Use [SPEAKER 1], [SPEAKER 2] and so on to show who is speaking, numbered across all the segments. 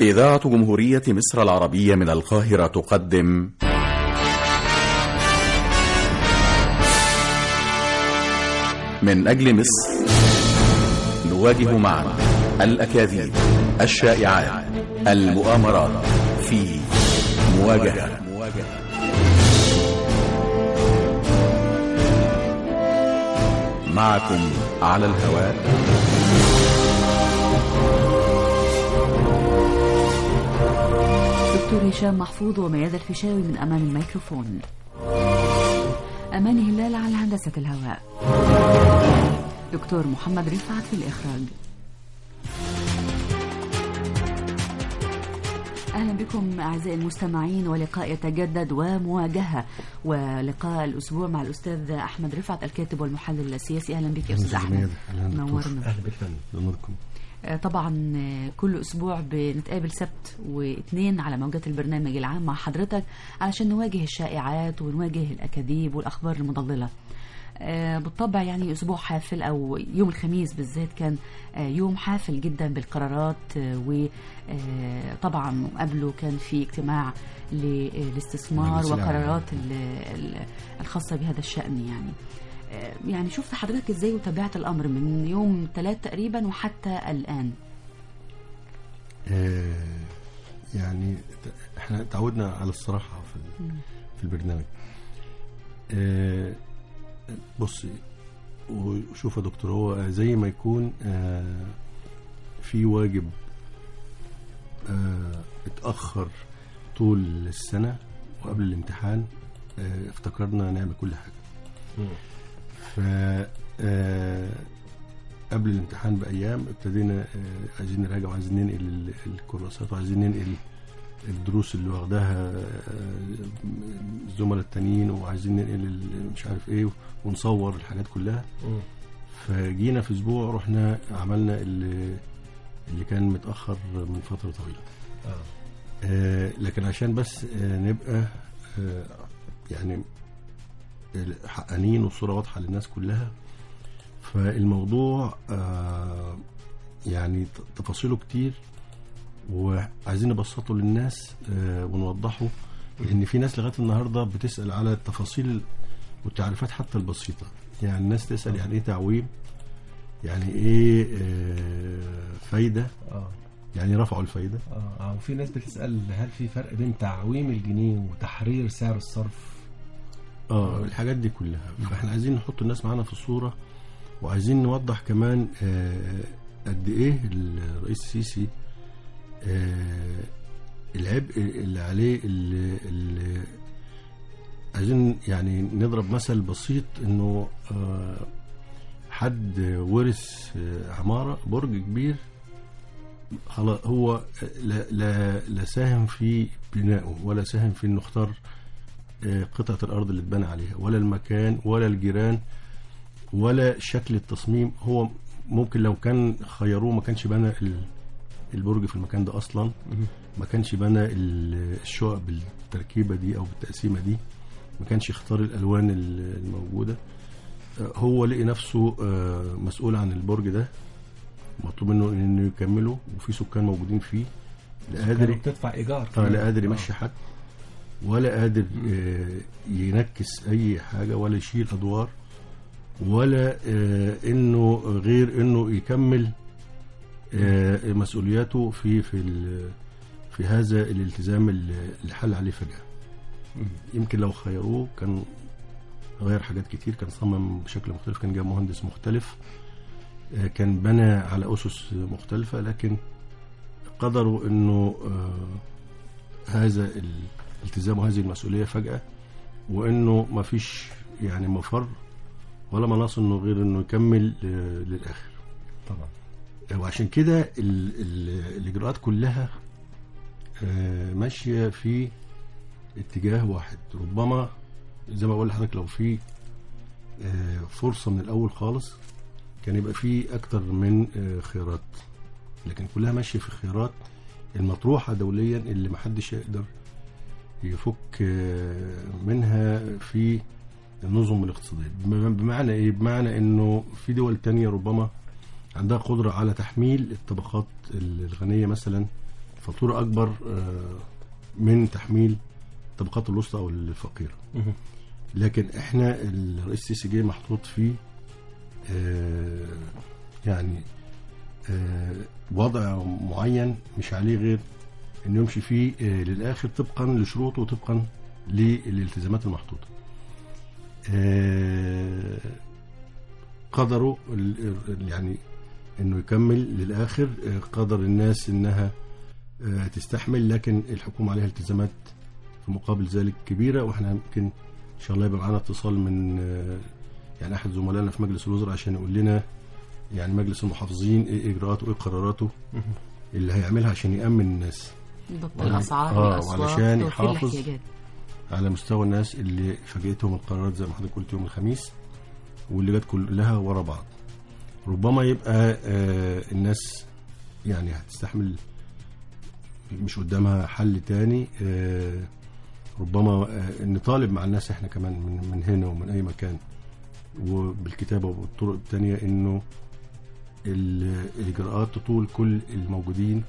[SPEAKER 1] إذاعة جمهورية مصر العربية من القاهرة تقدم من أجل مصر نواجه معا الأكاذيب الشائعات المؤامرات في مواجهة معكم على الهواء
[SPEAKER 2] دكتور هشام محفوظ وميادة الفيشاوي من أمام الميكروفون أماني هلال على هندسة الهواء دكتور محمد رفعت في الإخراج أهلا بكم أعزائي المستمعين ولقاء يتجدد ومواجهة ولقاء الأسبوع مع الأستاذ أحمد رفعت الكاتب والمحلل السياسي أهلا بك يا أستاذ أحمد نورنا
[SPEAKER 3] اهلا بك فندم نوركم
[SPEAKER 2] آه، طبعا آه، كل اسبوع بنتقابل سبت واثنين على موجات البرنامج العام مع حضرتك علشان نواجه الشائعات ونواجه الاكاذيب والاخبار المضلله آه، بالطبع يعني اسبوع حافل او يوم الخميس بالذات كان آه، يوم حافل جدا بالقرارات وطبعا قبله كان في اجتماع للاستثمار
[SPEAKER 3] مجلس الأعلى.
[SPEAKER 2] وقرارات ال- ال- الخاصه بهذا الشان يعني آه، يعني شفت حضرتك ازاي وتابعت الامر من يوم ثلاث تقريبا وحتى الان
[SPEAKER 3] آه يعني ت- احنا تعودنا على الصراحه في ال- في البرنامج آه بصي وشوف يا دكتور هو زي ما يكون آه في واجب آه اتاخر طول السنه وقبل الامتحان آه افتكرنا نعمل كل حاجه ف آه، قبل الامتحان بايام ابتدينا آه، عايزين نراجع وعايزين ننقل ال- الكورسات وعايزين ننقل الدروس اللي واخداها آه، الزملاء التانيين وعايزين ننقل ال- مش عارف ايه ونصور الحاجات كلها فجينا في اسبوع رحنا عملنا اللي, اللي كان متاخر من فتره طويله آه لكن عشان بس آه نبقى آه يعني حقانين والصوره واضحه للناس كلها فالموضوع آه يعني ت- تفاصيله كتير وعايزين نبسطه للناس آه ونوضحه لان في ناس لغايه النهارده بتسال على التفاصيل والتعريفات حتى البسيطه يعني الناس تسال يعني ايه تعويم يعني ايه آه فايده
[SPEAKER 4] اه
[SPEAKER 3] يعني رفعوا الفايده
[SPEAKER 4] اه اه وفي ناس بتسال هل في فرق بين تعويم الجنيه وتحرير سعر الصرف
[SPEAKER 3] اه الحاجات دي كلها فاحنا عايزين نحط الناس معانا في الصوره وعايزين نوضح كمان آه، قد ايه الرئيس السيسي آه، العبء اللي عليه اللي, اللي عايزين يعني نضرب مثل بسيط انه آه، حد ورث آه، عماره برج كبير خلاص هو لا لا لا ساهم في بنائه ولا ساهم في انه اختار آه، قطعة الأرض اللي اتبنى عليها ولا المكان ولا الجيران ولا شكل التصميم هو ممكن لو كان خيروه ما كانش بنى ال- البرج في المكان ده أصلا ما كانش بنى ال- الشقق بالتركيبة دي أو بالتقسيمة دي ما كانش اختار الألوان ال- الموجودة آه، هو لقي نفسه آه، مسؤول عن البرج ده مطلوب منه انه يكمله وفي سكان موجودين فيه لا قادر
[SPEAKER 4] كانوا بتدفع ايجار
[SPEAKER 3] اه لا قادر يمشي حد ولا قادر آه، ينكس اي حاجه ولا يشيل ادوار ولا آه، انه غير انه يكمل آه، مسؤولياته في في ال- في هذا الالتزام اللي اللي حل عليه فجاه يمكن لو خيروه كان غير حاجات كتير كان صمم بشكل مختلف كان جاب مهندس مختلف آه، كان بنى على اسس مختلفه لكن قدروا انه آه، هذا الالتزام وهذه المسؤوليه فجاه وانه ما فيش يعني مفر ولا مناص انه غير انه يكمل آه، للاخر
[SPEAKER 4] طبعا
[SPEAKER 3] وعشان كده ال- ال- الاجراءات كلها آه، ماشيه في اتجاه واحد ربما زي ما بقول لحضرتك لو في آه، فرصه من الاول خالص كان يبقى في اكتر من آه، خيارات لكن كلها ماشيه في خيارات المطروحه دوليا اللي محدش يقدر يفك آه، منها في النظم الاقتصاديه بم- بمعنى ايه بمعنى انه في دول تانية ربما عندها قدره على تحميل الطبقات الغنيه مثلا فاتوره اكبر آه، من تحميل الطبقات الوسطى او الفقيره
[SPEAKER 4] مهم.
[SPEAKER 3] لكن احنا الرئيس السيسي جه محطوط فيه آه، يعني آه، وضع معين مش عليه غير انه يمشي فيه آه، للاخر طبقا لشروطه وطبقا للالتزامات المحطوطه. آه، قدروا ال- ال- يعني انه يكمل للاخر آه، قدر الناس انها آه، تستحمل لكن الحكومه عليها التزامات في مقابل ذلك كبيره واحنا يمكن ان شاء الله يبقى معانا اتصال من آه، يعني احد زملائنا في مجلس الوزراء عشان يقول لنا يعني مجلس المحافظين ايه اجراءاته وايه قراراته اللي هيعملها عشان يامن الناس
[SPEAKER 2] ضبط
[SPEAKER 3] وعلى-
[SPEAKER 2] الاسعار
[SPEAKER 3] آه،
[SPEAKER 2] والاسواق
[SPEAKER 3] وعلشان
[SPEAKER 2] توفير
[SPEAKER 3] يحافظ
[SPEAKER 2] الاحتياجات
[SPEAKER 3] على مستوى الناس اللي فاجئتهم القرارات زي ما حضرتك قلت يوم الخميس واللي جت كلها ورا بعض ربما يبقى آه الناس يعني هتستحمل مش قدامها حل تاني آه ربما آه نطالب مع الناس احنا كمان من, من هنا ومن اي مكان وبالكتابه وبالطرق التانية انه ال- الاجراءات تطول كل الموجودين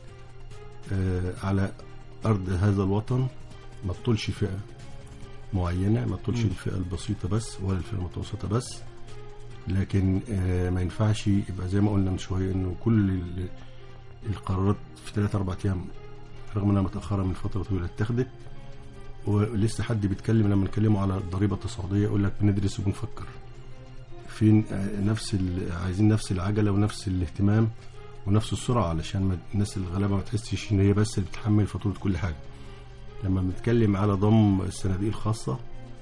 [SPEAKER 3] آه على ارض هذا الوطن ما تطولش فئه معينه ما تطولش
[SPEAKER 4] مم.
[SPEAKER 3] الفئه البسيطه بس ولا الفئه المتوسطه بس لكن آه ما ينفعش يبقى زي ما قلنا من شويه انه كل ال- القرارات في ثلاث اربع ايام رغم انها متاخره من فتره طويله اتخذت ولسه حد بيتكلم لما نتكلموا على الضريبه التصاعديه يقول لك بندرس وبنفكر فين آه، نفس ال- عايزين نفس العجله ونفس الاهتمام ونفس السرعه علشان ما الناس الغلابه ما تحسش ان هي بس اللي بتتحمل فاتوره كل حاجه لما بنتكلم على ضم الصناديق الخاصه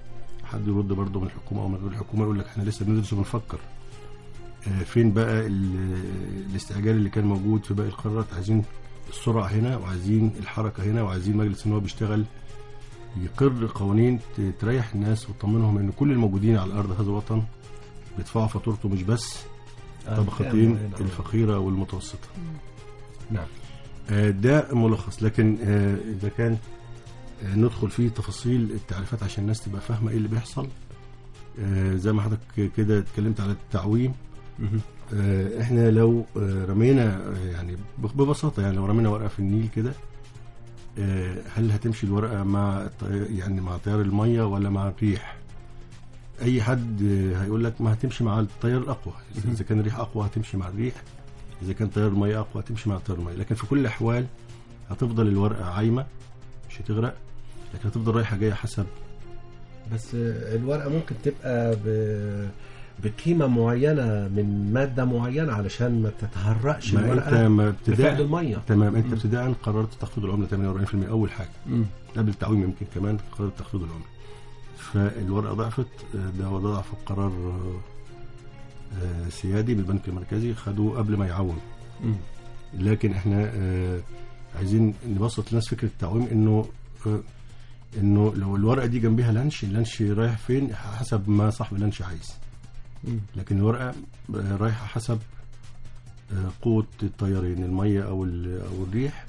[SPEAKER 3] حد يرد برضه من الحكومه او من غير الحكومه يقول لك احنا لسه بندرس وبنفكر آه، فين بقى ال- الاستعجال اللي كان موجود في باقي القرارات عايزين السرعه هنا وعايزين الحركه هنا وعايزين مجلس ان هو بيشتغل يقر قوانين ت- تريح الناس وتطمنهم ان كل الموجودين على ارض هذا الوطن بيدفعوا فاتورته مش بس طبقتين
[SPEAKER 4] آه، نعم.
[SPEAKER 3] الفقيره والمتوسطه
[SPEAKER 4] نعم
[SPEAKER 3] آه، ده ملخص لكن آه، اذا كان آه، ندخل في تفاصيل التعريفات عشان الناس تبقى فاهمه ايه اللي بيحصل آه، زي ما حضرتك كده اتكلمت على التعويم
[SPEAKER 4] مهم.
[SPEAKER 3] آه، احنا لو آه، رمينا آه، يعني ببساطه يعني لو رمينا ورقه في النيل كده آه، هل هتمشي الورقه مع الطي- يعني مع تيار الميه ولا مع الريح؟ اي حد آه، هيقول لك ما هتمشي مع التيار الاقوى اذا كان الريح اقوى هتمشي مع الريح اذا كان تيار الميه اقوى هتمشي مع تيار الميه لكن في كل الاحوال هتفضل الورقه عايمه مش هتغرق لكن هتفضل رايحه جايه حسب
[SPEAKER 4] بس آه، الورقه ممكن تبقى ب... بقيمه معينه من ماده معينه علشان ما تتهرقش
[SPEAKER 3] ما انت
[SPEAKER 4] الورقه
[SPEAKER 3] ما
[SPEAKER 4] بفعل
[SPEAKER 3] ابتداء
[SPEAKER 4] الميه
[SPEAKER 3] تمام انت
[SPEAKER 4] مم.
[SPEAKER 3] ابتداء قررت تخفيض العمله 48% اول حاجه
[SPEAKER 4] مم.
[SPEAKER 3] قبل التعويم يمكن كمان قررت تخفيض العمله فالورقه ضعفت آه، ده هو ضعف قرار آه، آه، سيادي بالبنك المركزي خدوه قبل ما يعوم
[SPEAKER 4] مم.
[SPEAKER 3] لكن احنا آه، عايزين نبسط للناس فكره التعويم انه آه، انه لو الورقه دي جنبها لانش اللانش رايح فين حسب ما صاحب اللانش عايز
[SPEAKER 4] مم.
[SPEAKER 3] لكن الورقه آه، رايحه حسب آه، قوه التيارين الميه او ال- او الريح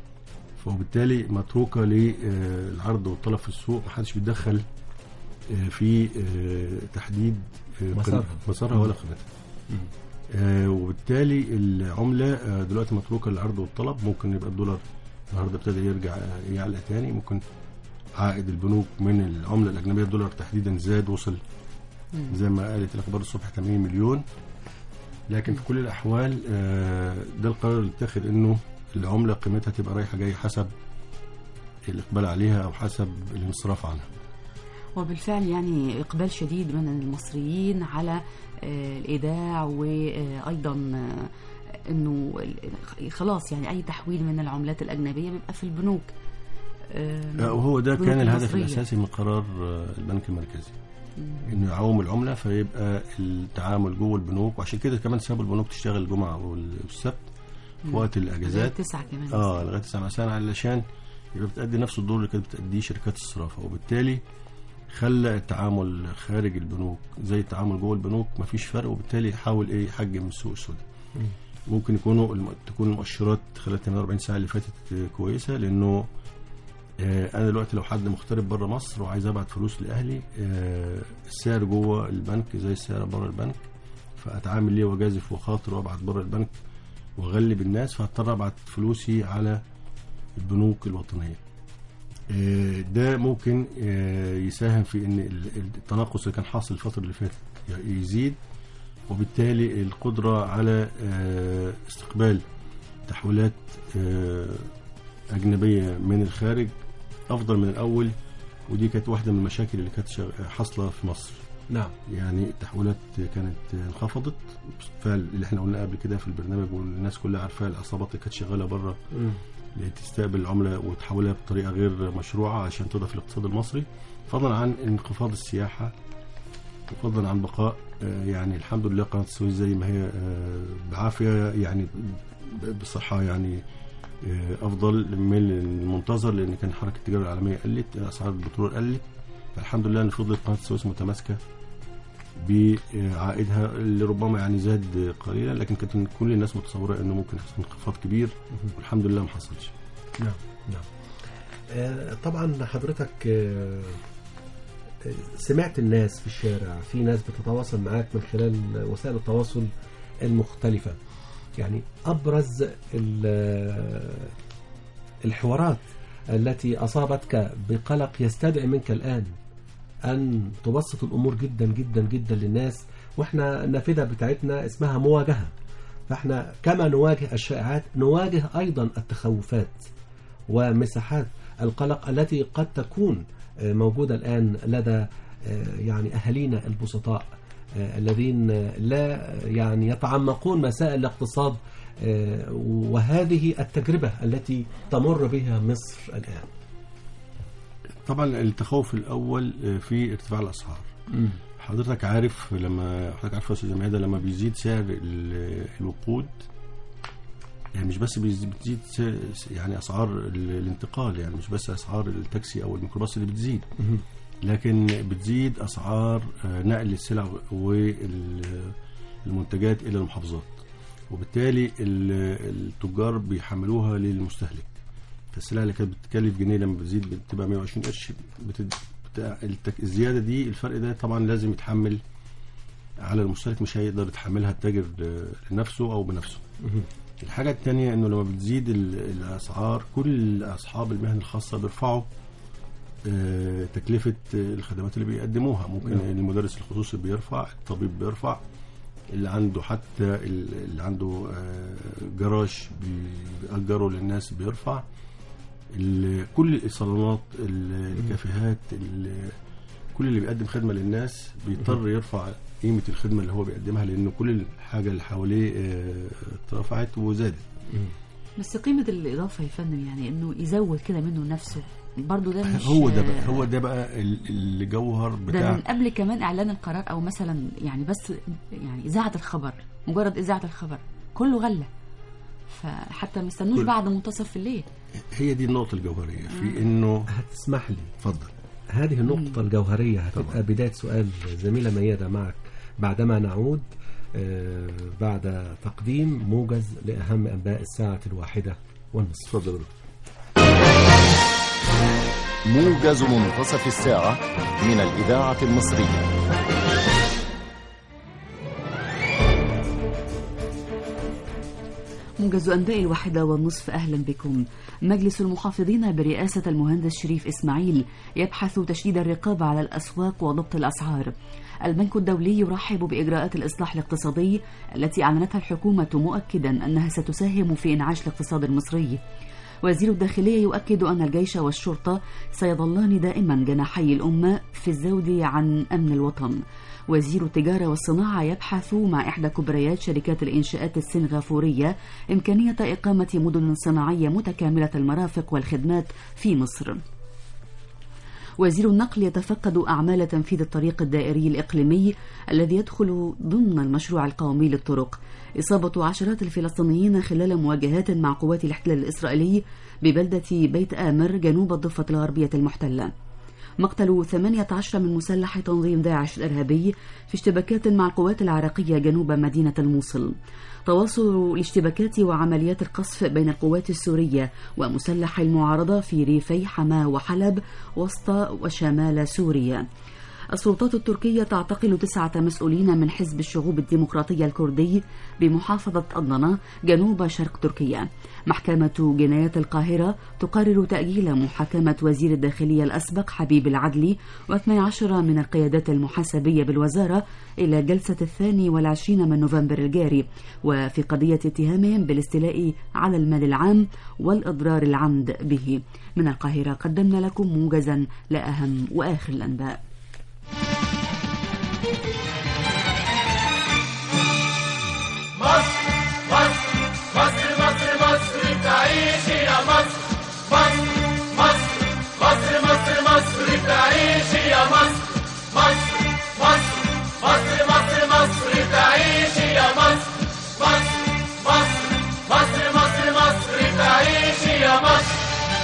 [SPEAKER 3] وبالتالي متروكه للعرض والطلب في السوق محدش بيتدخل آه، في آه، تحديد آه،
[SPEAKER 4] مسارها.
[SPEAKER 3] قيم- مسارها ولا قيمتها
[SPEAKER 4] مم.
[SPEAKER 3] آه، وبالتالي العمله آه، دلوقتي متروكه للعرض والطلب ممكن يبقى الدولار النهارده ابتدى يرجع آه، يعلى تاني ممكن عائد البنوك من العمله الاجنبيه الدولار تحديدا زاد وصل
[SPEAKER 2] مم.
[SPEAKER 3] زي ما قالت الاخبار الصبح 80 مليون لكن في كل الاحوال آه، ده القرار اللي اتخذ انه العمله قيمتها تبقى رايحه جايه حسب الاقبال عليها او حسب الانصراف عنها
[SPEAKER 2] وبالفعل يعني إقبال شديد من المصريين على آه، الإيداع وأيضا آه، إنه ال- خلاص يعني أي تحويل من العملات الأجنبية بيبقى في البنوك آه،
[SPEAKER 3] آه، وهو ده
[SPEAKER 2] البنوك
[SPEAKER 3] كان الهدف
[SPEAKER 2] المصرية.
[SPEAKER 3] الاساسي من قرار آه، البنك المركزي
[SPEAKER 2] مم.
[SPEAKER 3] انه يعوم العمله فيبقى التعامل جوه البنوك وعشان كده كمان سابوا البنوك تشتغل الجمعه والسبت في
[SPEAKER 2] مم.
[SPEAKER 3] وقت
[SPEAKER 2] زي
[SPEAKER 3] الاجازات
[SPEAKER 2] تسعة كمان
[SPEAKER 3] اه لغايه 9 مساء علشان يبقى بتأدي نفس الدور اللي كانت بتأديه شركات الصرافه وبالتالي خلى التعامل خارج البنوك زي التعامل جوه البنوك مفيش فرق وبالتالي يحاول ايه يحجم السوق السوداء
[SPEAKER 4] مم.
[SPEAKER 3] ممكن يكونوا الم... تكون المؤشرات خلال 48 ساعه اللي فاتت آه، كويسه لانه آه انا دلوقتي لو حد مغترب بره مصر وعايز ابعت فلوس لاهلي آه السعر جوه البنك زي السعر بره البنك فاتعامل ليه واجازف وخاطر وابعت بره البنك واغلب الناس فهضطر ابعت فلوسي على البنوك الوطنيه آه، ده ممكن آه، يساهم في ان ال- التناقص اللي كان حاصل الفتره اللي فاتت يزيد وبالتالي القدره على آه، استقبال تحويلات آه، اجنبيه من الخارج افضل من الاول ودي كانت واحده من المشاكل اللي كانت شغ- حاصله في مصر
[SPEAKER 4] نعم
[SPEAKER 3] يعني التحويلات كانت انخفضت بالفعل اللي احنا قلنا قبل كده في البرنامج والناس كلها عارفاها العصابات اللي كانت شغاله بره اللي تستقبل العمله وتحولها بطريقه غير مشروعه عشان تضعف الاقتصاد المصري فضلا عن انخفاض السياحه وفضلا عن بقاء آه، يعني الحمد لله قناه السويس زي ما هي آه، بعافيه يعني ب- بصحه يعني آه، افضل من المنتظر لان كان حركه التجاره العالميه قلت اسعار البترول قلت فالحمد لله ان فضلت قناه السويس متماسكه بعائدها اللي ربما يعني زاد قليلا لكن كانت كل الناس متصوره انه ممكن يحصل انخفاض كبير والحمد لله ما حصلش
[SPEAKER 4] نعم نعم آه، طبعا حضرتك آه، آه، سمعت الناس في الشارع في ناس بتتواصل معاك من خلال وسائل التواصل المختلفة يعني أبرز ال- آه، الحوارات التي أصابتك بقلق يستدعي منك الآن أن تبسط الأمور جدا جدا جدا للناس وإحنا النافذة بتاعتنا اسمها مواجهة فإحنا كما نواجه الشائعات نواجه أيضا التخوفات ومساحات القلق التي قد تكون آه، موجودة الآن لدى آه، يعني أهالينا البسطاء آه، الذين آه، لا يعني يتعمقون مسائل الاقتصاد آه، وهذه التجربة التي تمر بها مصر الآن
[SPEAKER 3] طبعا التخوف الاول آه، في ارتفاع الاسعار حضرتك عارف لما حضرتك عارف يا استاذ ميادة لما بيزيد سعر ال- الوقود يعني مش بس بيز- بتزيد س- يعني اسعار ال- الانتقال يعني مش بس اسعار التاكسي او الميكروباص اللي بتزيد لكن بتزيد اسعار آه، نقل السلع والمنتجات الى المحافظات وبالتالي ال- التجار بيحملوها للمستهلك فالسلع اللي كانت بتكلف جنيه لما بتزيد بتبقى 120 قرش بتد... بتاع التك... الزياده دي الفرق ده طبعا لازم يتحمل على المستهلك مش هيقدر يتحملها التاجر ل- لنفسه او بنفسه الحاجه الثانيه انه لما بتزيد ال- الاسعار كل اصحاب المهن الخاصه بيرفعوا آه، تكلفه آه، الخدمات اللي بيقدموها ممكن
[SPEAKER 4] نعم.
[SPEAKER 3] المدرس الخصوصي بيرفع الطبيب بيرفع اللي عنده حتى ال- اللي عنده آه، جراج بيأجره للناس بيرفع ال- كل الصالونات ال- الكافيهات ال- كل اللي بيقدم خدمه للناس بيضطر يرفع قيمه الخدمه اللي هو بيقدمها لانه كل الحاجه اللي حواليه آه، اترفعت وزادت
[SPEAKER 2] بس قيمة الإضافة يا فندم يعني إنه يزود كده منه نفسه برضه ده مش
[SPEAKER 3] هو ده بقى هو ده بقى ال- الجوهر
[SPEAKER 2] ده من
[SPEAKER 3] بتاع
[SPEAKER 2] قبل كمان إعلان القرار أو مثلا يعني بس يعني إذاعة الخبر مجرد إذاعة الخبر كله غلة فحتى ما استنوش
[SPEAKER 3] كل-
[SPEAKER 2] بعد منتصف الليل
[SPEAKER 3] هي دي النقطه الجوهريه في انه
[SPEAKER 4] هتسمح لي
[SPEAKER 3] اتفضل
[SPEAKER 4] هذه النقطة الجوهرية هتبقى بداية سؤال زميلة ميادة معك بعدما نعود آه، بعد تقديم موجز لأهم أنباء الساعة الواحدة والنصف
[SPEAKER 3] اتفضل
[SPEAKER 5] موجز منتصف الساعة من الإذاعة المصرية
[SPEAKER 2] موجز أنباء الواحدة والنصف أهلا بكم مجلس المحافظين برئاسة المهندس شريف إسماعيل يبحث تشديد الرقابة على الأسواق وضبط الأسعار البنك الدولي يرحب بإجراءات الإصلاح الاقتصادي التي أعلنتها الحكومة مؤكدا أنها ستساهم في إنعاش الاقتصاد المصري وزير الداخلية يؤكد أن الجيش والشرطة سيظلان دائما جناحي الأمة في الزود عن أمن الوطن وزير التجارة والصناعة يبحث مع إحدى كبريات شركات الإنشاءات السنغافورية إمكانية إقامة مدن صناعية متكاملة المرافق والخدمات في مصر وزير النقل يتفقد أعمال تنفيذ الطريق الدائري الإقليمي الذي يدخل ضمن المشروع القومي للطرق إصابة عشرات الفلسطينيين خلال مواجهات مع قوات الاحتلال الإسرائيلي ببلدة بيت آمر جنوب الضفة الغربية المحتلة مقتل 18 من مسلح تنظيم داعش الإرهابي في اشتباكات مع القوات العراقية جنوب مدينة الموصل تواصل الاشتباكات وعمليات القصف بين القوات السورية ومسلح المعارضة في ريفي حماة وحلب وسط وشمال سوريا السلطات التركية تعتقل تسعة مسؤولين من حزب الشعوب الديمقراطية الكردي بمحافظة أضنة جنوب شرق تركيا محكمة جنايات القاهرة تقرر تأجيل محاكمة وزير الداخلية الأسبق حبيب العدلي و12 من القيادات المحاسبية بالوزارة إلى جلسة الثاني والعشرين من نوفمبر الجاري وفي قضية اتهامهم بالاستيلاء على المال العام والإضرار العمد به من القاهرة قدمنا لكم موجزا لأهم وآخر الأنباء
[SPEAKER 6] مصر مصر مصر مصر مصر تعيش يا مصر مصر مصر مصر مصر مصر تعيش يا مصر مصر مصر مصر مصر مصر تعيش يا مصر مصر مصر مصر مصر مصر تعيش يا مصر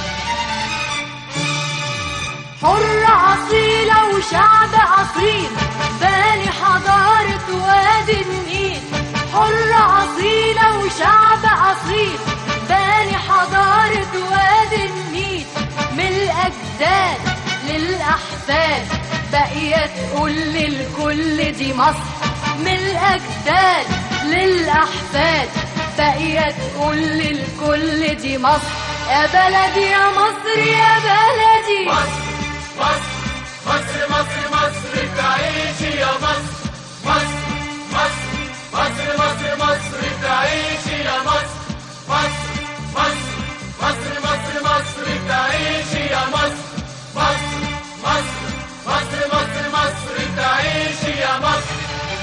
[SPEAKER 7] حرة أصيلة وشعب أصيل باني حضارة وادي النيل حرة أصيلة وشعب أصيل باني حضارة وادي النيل من الأجداد للأحفاد بقية تقول للكل دي مصر من الأجداد للأحفاد بقية تقول للكل دي مصر يا بلدي يا مصر يا بلدي
[SPEAKER 6] مصر مصر مصر مصر مصر تعيش يا مصر مصر مصر مصر مصر مصر تعيش يا مصر مصر مصر مصر مصر مصر تعيش يا مصر مصر مصر مصر مصر مصر تعيش يا مصر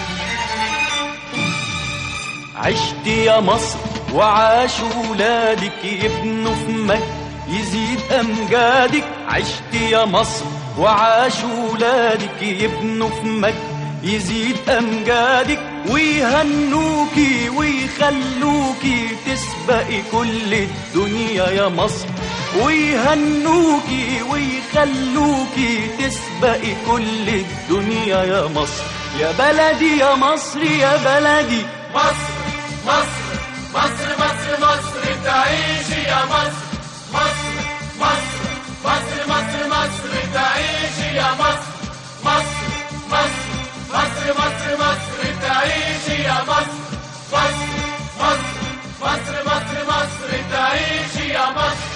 [SPEAKER 8] عشت يا مصر وعاش ولادك يبنوا في مجد يزيد أمجادك عشت يا مصر وعاش ولادك يبنوا في مجد يزيد أمجادك ويهنوكي ويخلوكي تسبقي كل الدنيا يا مصر ويهنوكي ويخلوكي تسبقي كل الدنيا يا مصر يا بلدي يا مصر يا بلدي
[SPEAKER 6] مصر مصر مصر مصر مصر تعيش يا مصر مصر مصر مصر مصر مصر تعيش يا مصر مصر مصر مصر مصر مصر تعيش يا مصر مصر مصر مصر مصر مصر تعيش يا مصر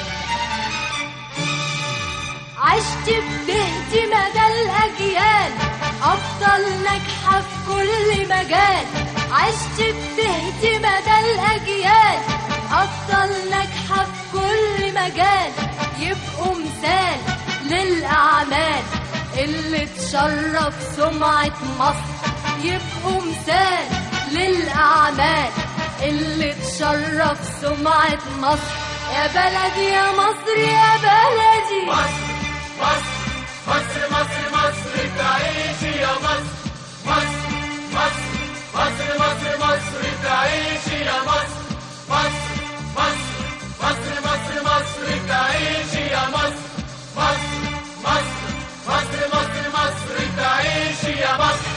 [SPEAKER 7] عشت بتهدي مدى الأجيال أفضل ناجحة في كل مجال عشت بتهدي مدى الأجيال أفضل ناجحة في كل مجال يبقوا مثال للأعمال اللي تشرف سمعة مصر يبقوا مثال للأعمال اللي تشرف سمعة مصر يا بلدي يا مصر يا بلدي
[SPEAKER 6] مصر مصر مصر مصر مصر تعيش يا مصر مصر مصر مصر مصر مصر تعيش يا مصر مصر مصر مصر مصر مصر تعيش يا مصر مصر مصر مصر مصر مصر تعيش يا مصر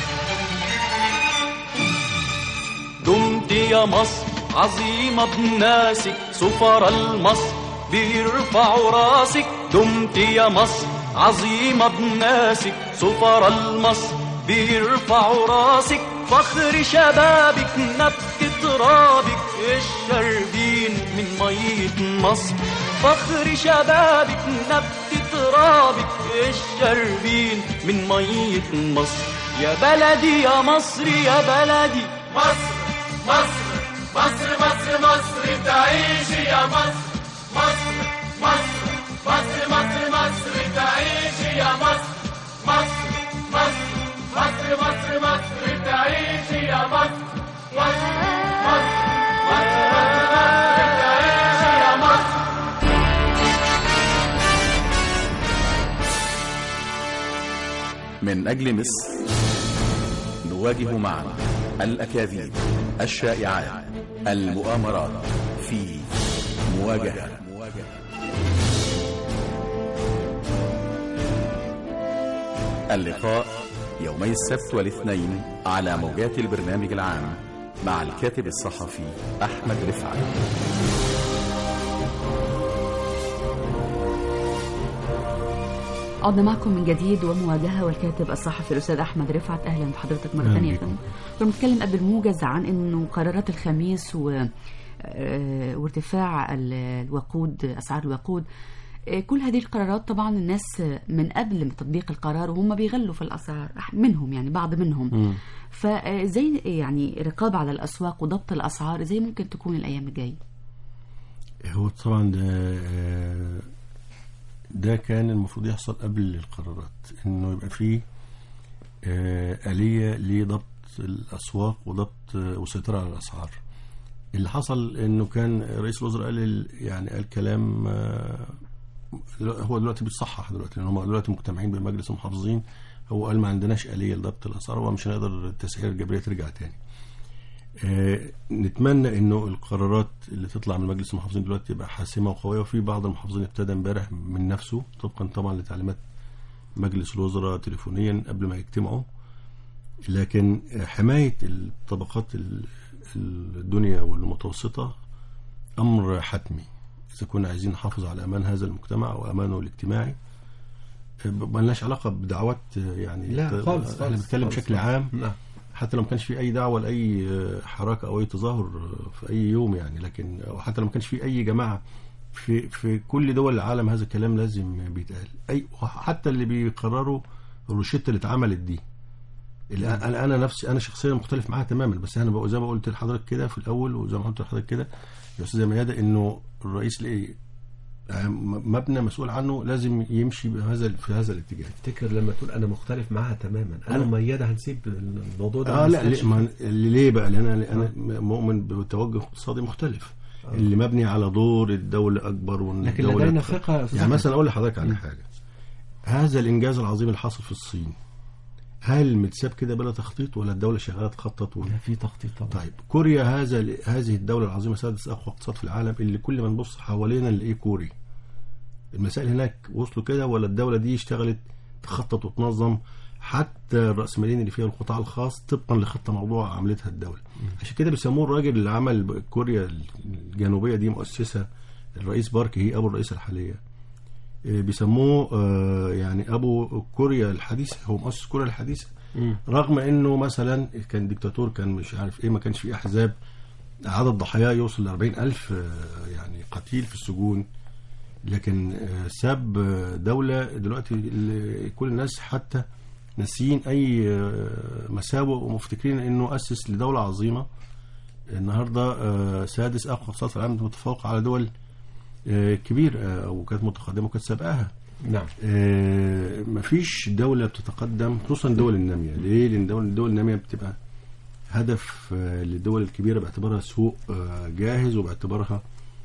[SPEAKER 8] دمت يا مصر عظيمة بناسك سفر المصر بيرفعوا راسك دمت يا مصر عظيمة بناسك سفر المصر بيرفعوا راسك فخر شبابك نبت ترابك الشربين من مية مصر فخر شبابك نبت ترابك الشربين من مية مصر يا بلدي يا مصر يا بلدي
[SPEAKER 6] مصر مصر مصر مصر مصر تعيش يا مصر مصر مصر مصر مصر مصر تعيش يا مصر مصر مصر مصر مصر مصر تعيش يا مصر مصر مصر مصر مصر مصر تعيش يا مصر
[SPEAKER 1] من أجل مصر نواجه معا الأكاذيب الشائعات المؤامرات في مواجهة اللقاء يومي السبت والاثنين على موجات البرنامج العام مع الكاتب الصحفي أحمد رفعت
[SPEAKER 2] عدنا معكم من جديد ومواجهة والكاتب الصحفي الأستاذ أحمد رفعت أهلا بحضرتك مرة
[SPEAKER 3] أهلا
[SPEAKER 2] ثانية يا
[SPEAKER 3] بكم.
[SPEAKER 2] فندم كنا بنتكلم قبل الموجز عن إنه قرارات الخميس و آه، وارتفاع ال- الوقود أسعار الوقود آه، كل هذه القرارات طبعا الناس آه، من قبل تطبيق القرار وهم بيغلوا في الأسعار أح- منهم يعني بعض منهم
[SPEAKER 3] مم.
[SPEAKER 2] فازاي يعني رقابة على الأسواق وضبط الأسعار ازاي ممكن تكون الأيام الجاية
[SPEAKER 3] هو طبعا ده آه، ده كان المفروض يحصل قبل القرارات انه يبقى فيه آه، آلية لضبط الأسواق وضبط آه، والسيطرة على الأسعار اللي حصل انه كان رئيس الوزراء قال ال- يعني قال كلام آه، هو دلوقتي بيتصحح دلوقتي لان هم دلوقتي مجتمعين بمجلس المحافظين هو قال ما عندناش آلية لضبط الأسعار ومش هنقدر التسعير الجبرية ترجع تاني آه، نتمنى انه القرارات اللي تطلع من مجلس المحافظين دلوقتي تبقى حاسمه وقويه وفي بعض المحافظين ابتدى امبارح من نفسه طبقا طبعا لتعليمات مجلس الوزراء تليفونيا قبل ما يجتمعوا لكن آه، حمايه الطبقات ال- الدنيا والمتوسطه امر حتمي اذا كنا عايزين نحافظ على امان هذا المجتمع وامانه الاجتماعي آه، ما لناش علاقه بدعوات آه، يعني
[SPEAKER 4] لا خالص
[SPEAKER 3] احنا
[SPEAKER 4] خالص
[SPEAKER 3] بنتكلم
[SPEAKER 4] خالص.
[SPEAKER 3] بشكل عام
[SPEAKER 4] نعم
[SPEAKER 3] حتى لو ما كانش في اي دعوه لاي حركه او اي تظاهر في اي يوم يعني لكن أو حتى لو ما كانش في اي جماعه في في كل دول العالم هذا الكلام لازم بيتقال اي حتى اللي بيقرروا الروشته اللي اتعملت دي اللي انا انا نفسي انا شخصيا مختلف معاها تماما بس انا بقول زي ما قلت لحضرتك كده في الاول وزي ما قلت لحضرتك كده يا استاذه ميادة انه الرئيس ليه مبنى مسؤول عنه لازم يمشي بهذا في هذا الاتجاه
[SPEAKER 4] افتكر لما تقول انا مختلف معاها تماما انا
[SPEAKER 3] أنا-
[SPEAKER 4] وميادة هنسيب الموضوع ده
[SPEAKER 3] اه
[SPEAKER 4] ما
[SPEAKER 3] لا
[SPEAKER 4] نسألش
[SPEAKER 3] ليه, ما اللي ليه بقى لان انا انا مؤمن بتوجه اقتصادي مختلف
[SPEAKER 4] آه.
[SPEAKER 3] اللي مبني على دور الدوله اكبر وان
[SPEAKER 4] لكن
[SPEAKER 3] الدولة
[SPEAKER 4] لدينا
[SPEAKER 3] تخ-
[SPEAKER 4] ثقة يا أستاذ
[SPEAKER 3] يعني
[SPEAKER 4] أحمد.
[SPEAKER 3] مثلا اقول لحضرتك على حاجه هذا الانجاز العظيم اللي حصل في الصين هل متساب كده بلا تخطيط ولا الدوله شغاله تخطط و...
[SPEAKER 4] لا في تخطيط طبعا
[SPEAKER 3] طيب كوريا هذا هذه الدوله العظيمه سادس اقوى اقتصاد في العالم اللي كل ما نبص حوالينا نلاقيه كوري المسائل هناك وصلوا كده ولا الدوله دي اشتغلت تخطط وتنظم حتى الرأسماليين اللي فيها القطاع الخاص طبقا لخطه موضوع عملتها الدوله عشان كده بيسموه الراجل اللي عمل كوريا الجنوبيه دي مؤسسه الرئيس بارك هي ابو الرئيسه الحاليه إيه بيسموه آه، يعني ابو كوريا الحديثه هو مؤسس كوريا الحديثه
[SPEAKER 4] مم.
[SPEAKER 3] رغم انه مثلا كان ديكتاتور كان مش عارف ايه ما كانش فيه احزاب عدد ضحاياه يوصل ل 40 الف آه، يعني قتيل في السجون لكن آه، ساب آه، دولة دلوقتي اللي كل الناس حتى ناسيين اي آه، مساوئ ومفتكرين انه اسس لدولة عظيمة النهاردة آه، سادس اقوى اقتصاد في العالم متفوق على دول آه، كبيرة آه، وكانت متقدمة وكانت سابقاها
[SPEAKER 4] نعم
[SPEAKER 3] آه، مفيش دولة بتتقدم خصوصا الدول النامية ليه؟ لأن الدول, الدول النامية بتبقى هدف آه، للدول الكبيرة باعتبارها سوق آه، جاهز وباعتبارها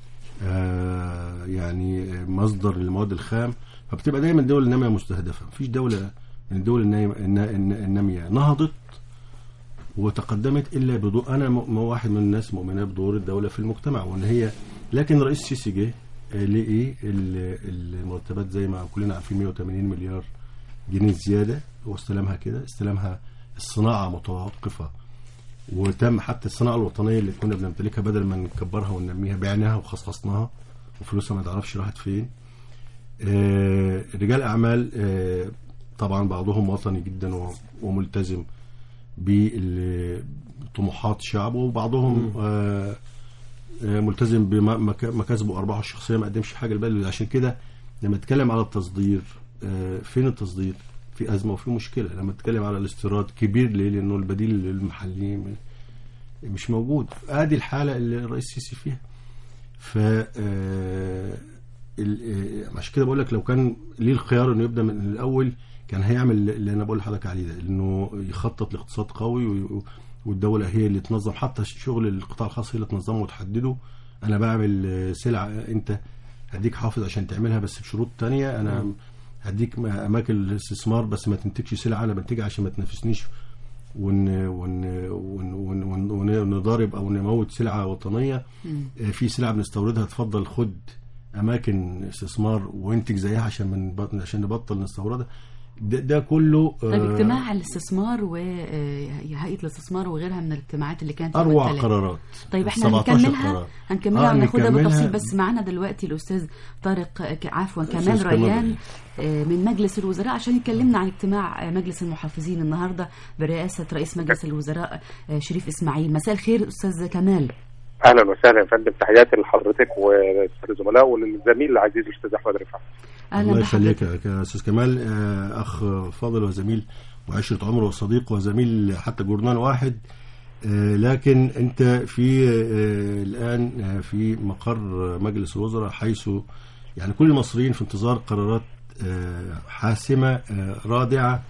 [SPEAKER 3] آه، يعني آه، مصدر للمواد الخام فبتبقى دايما الدول النامية مستهدفة مفيش دولة من الدول النايم- النا- النا- النامية نهضت وتقدمت الا بدور انا م- واحد من الناس مؤمنه بدور الدوله في المجتمع وان هي لكن رئيس السيسي جه آه، لقي ال- المرتبات زي ما كلنا عارفين 180 مليار جنيه زياده واستلمها كده استلمها الصناعه متوقفه وتم حتى الصناعه الوطنيه اللي كنا بنمتلكها بدل ما نكبرها وننميها بعناها وخصصناها وفلوسها ما تعرفش راحت فين آه، رجال اعمال آه، طبعا بعضهم وطني جدا و- وملتزم بطموحات شعبه وبعضهم آه، آه، ملتزم بمكاسبه وارباحه الشخصيه ما قدمش حاجه لبلده عشان كده لما نتكلم على التصدير آه، فين التصدير؟ في ازمه وفي مشكله لما نتكلم على الاستيراد كبير ليه؟ لانه البديل المحلي م- مش موجود ادي الحاله اللي الرئيس السيسي فيها ف آه، ال- آه، عشان كده بقول لك لو كان ليه الخيار انه يبدا من الاول كان هيعمل اللي انا بقول لحضرتك عليه ده انه يخطط لاقتصاد قوي وي- والدوله هي اللي تنظم حتى شغل القطاع الخاص هي اللي تنظمه وتحدده انا بعمل آه، سلعه انت هديك حافظ عشان تعملها بس بشروط تانية انا هديك م- اماكن الاستثمار بس ما تنتجش سلعه انا بنتجها عشان ما تنافسنيش ون ون ون ون ون ون نضارب او نموت سلعه وطنيه آه، في سلعه بنستوردها تفضل خد اماكن استثمار وانتج زيها عشان من عشان نبطل نستوردها ده, ده كله
[SPEAKER 2] طيب
[SPEAKER 3] آه،
[SPEAKER 2] اجتماع الاستثمار وهيئه الاستثمار وغيرها من الاجتماعات اللي كانت يوم
[SPEAKER 3] اروع
[SPEAKER 2] الثلاث.
[SPEAKER 3] قرارات
[SPEAKER 2] طيب احنا
[SPEAKER 3] 17
[SPEAKER 2] هنكملها
[SPEAKER 3] قرار.
[SPEAKER 2] هنكملها
[SPEAKER 3] آه،
[SPEAKER 2] وناخدها
[SPEAKER 3] نكملها.
[SPEAKER 2] بالتفصيل بس معانا دلوقتي الاستاذ طارق ك- عفوا
[SPEAKER 3] أستاذ
[SPEAKER 2] كمال
[SPEAKER 3] كمال
[SPEAKER 2] ريان
[SPEAKER 3] ريان.
[SPEAKER 2] آه، من مجلس الوزراء عشان يكلمنا عن اجتماع آه، مجلس المحافظين النهارده برئاسه رئيس مجلس الوزراء آه، شريف اسماعيل مساء الخير استاذ كمال
[SPEAKER 9] اهلا وسهلا يا فندم تحياتي لحضرتك والساده الزملاء وللزميل العزيز الاستاذ احمد رفعت
[SPEAKER 2] اهلا
[SPEAKER 3] الله يخليك
[SPEAKER 2] بحضرتك
[SPEAKER 3] يا استاذ كمال آه، اخ فاضل وزميل وعشره عمر وصديق وزميل حتى جورنال واحد آه، لكن انت في آه، الان آه، في مقر مجلس الوزراء حيث يعني كل المصريين في انتظار قرارات آه، حاسمه آه، رادعه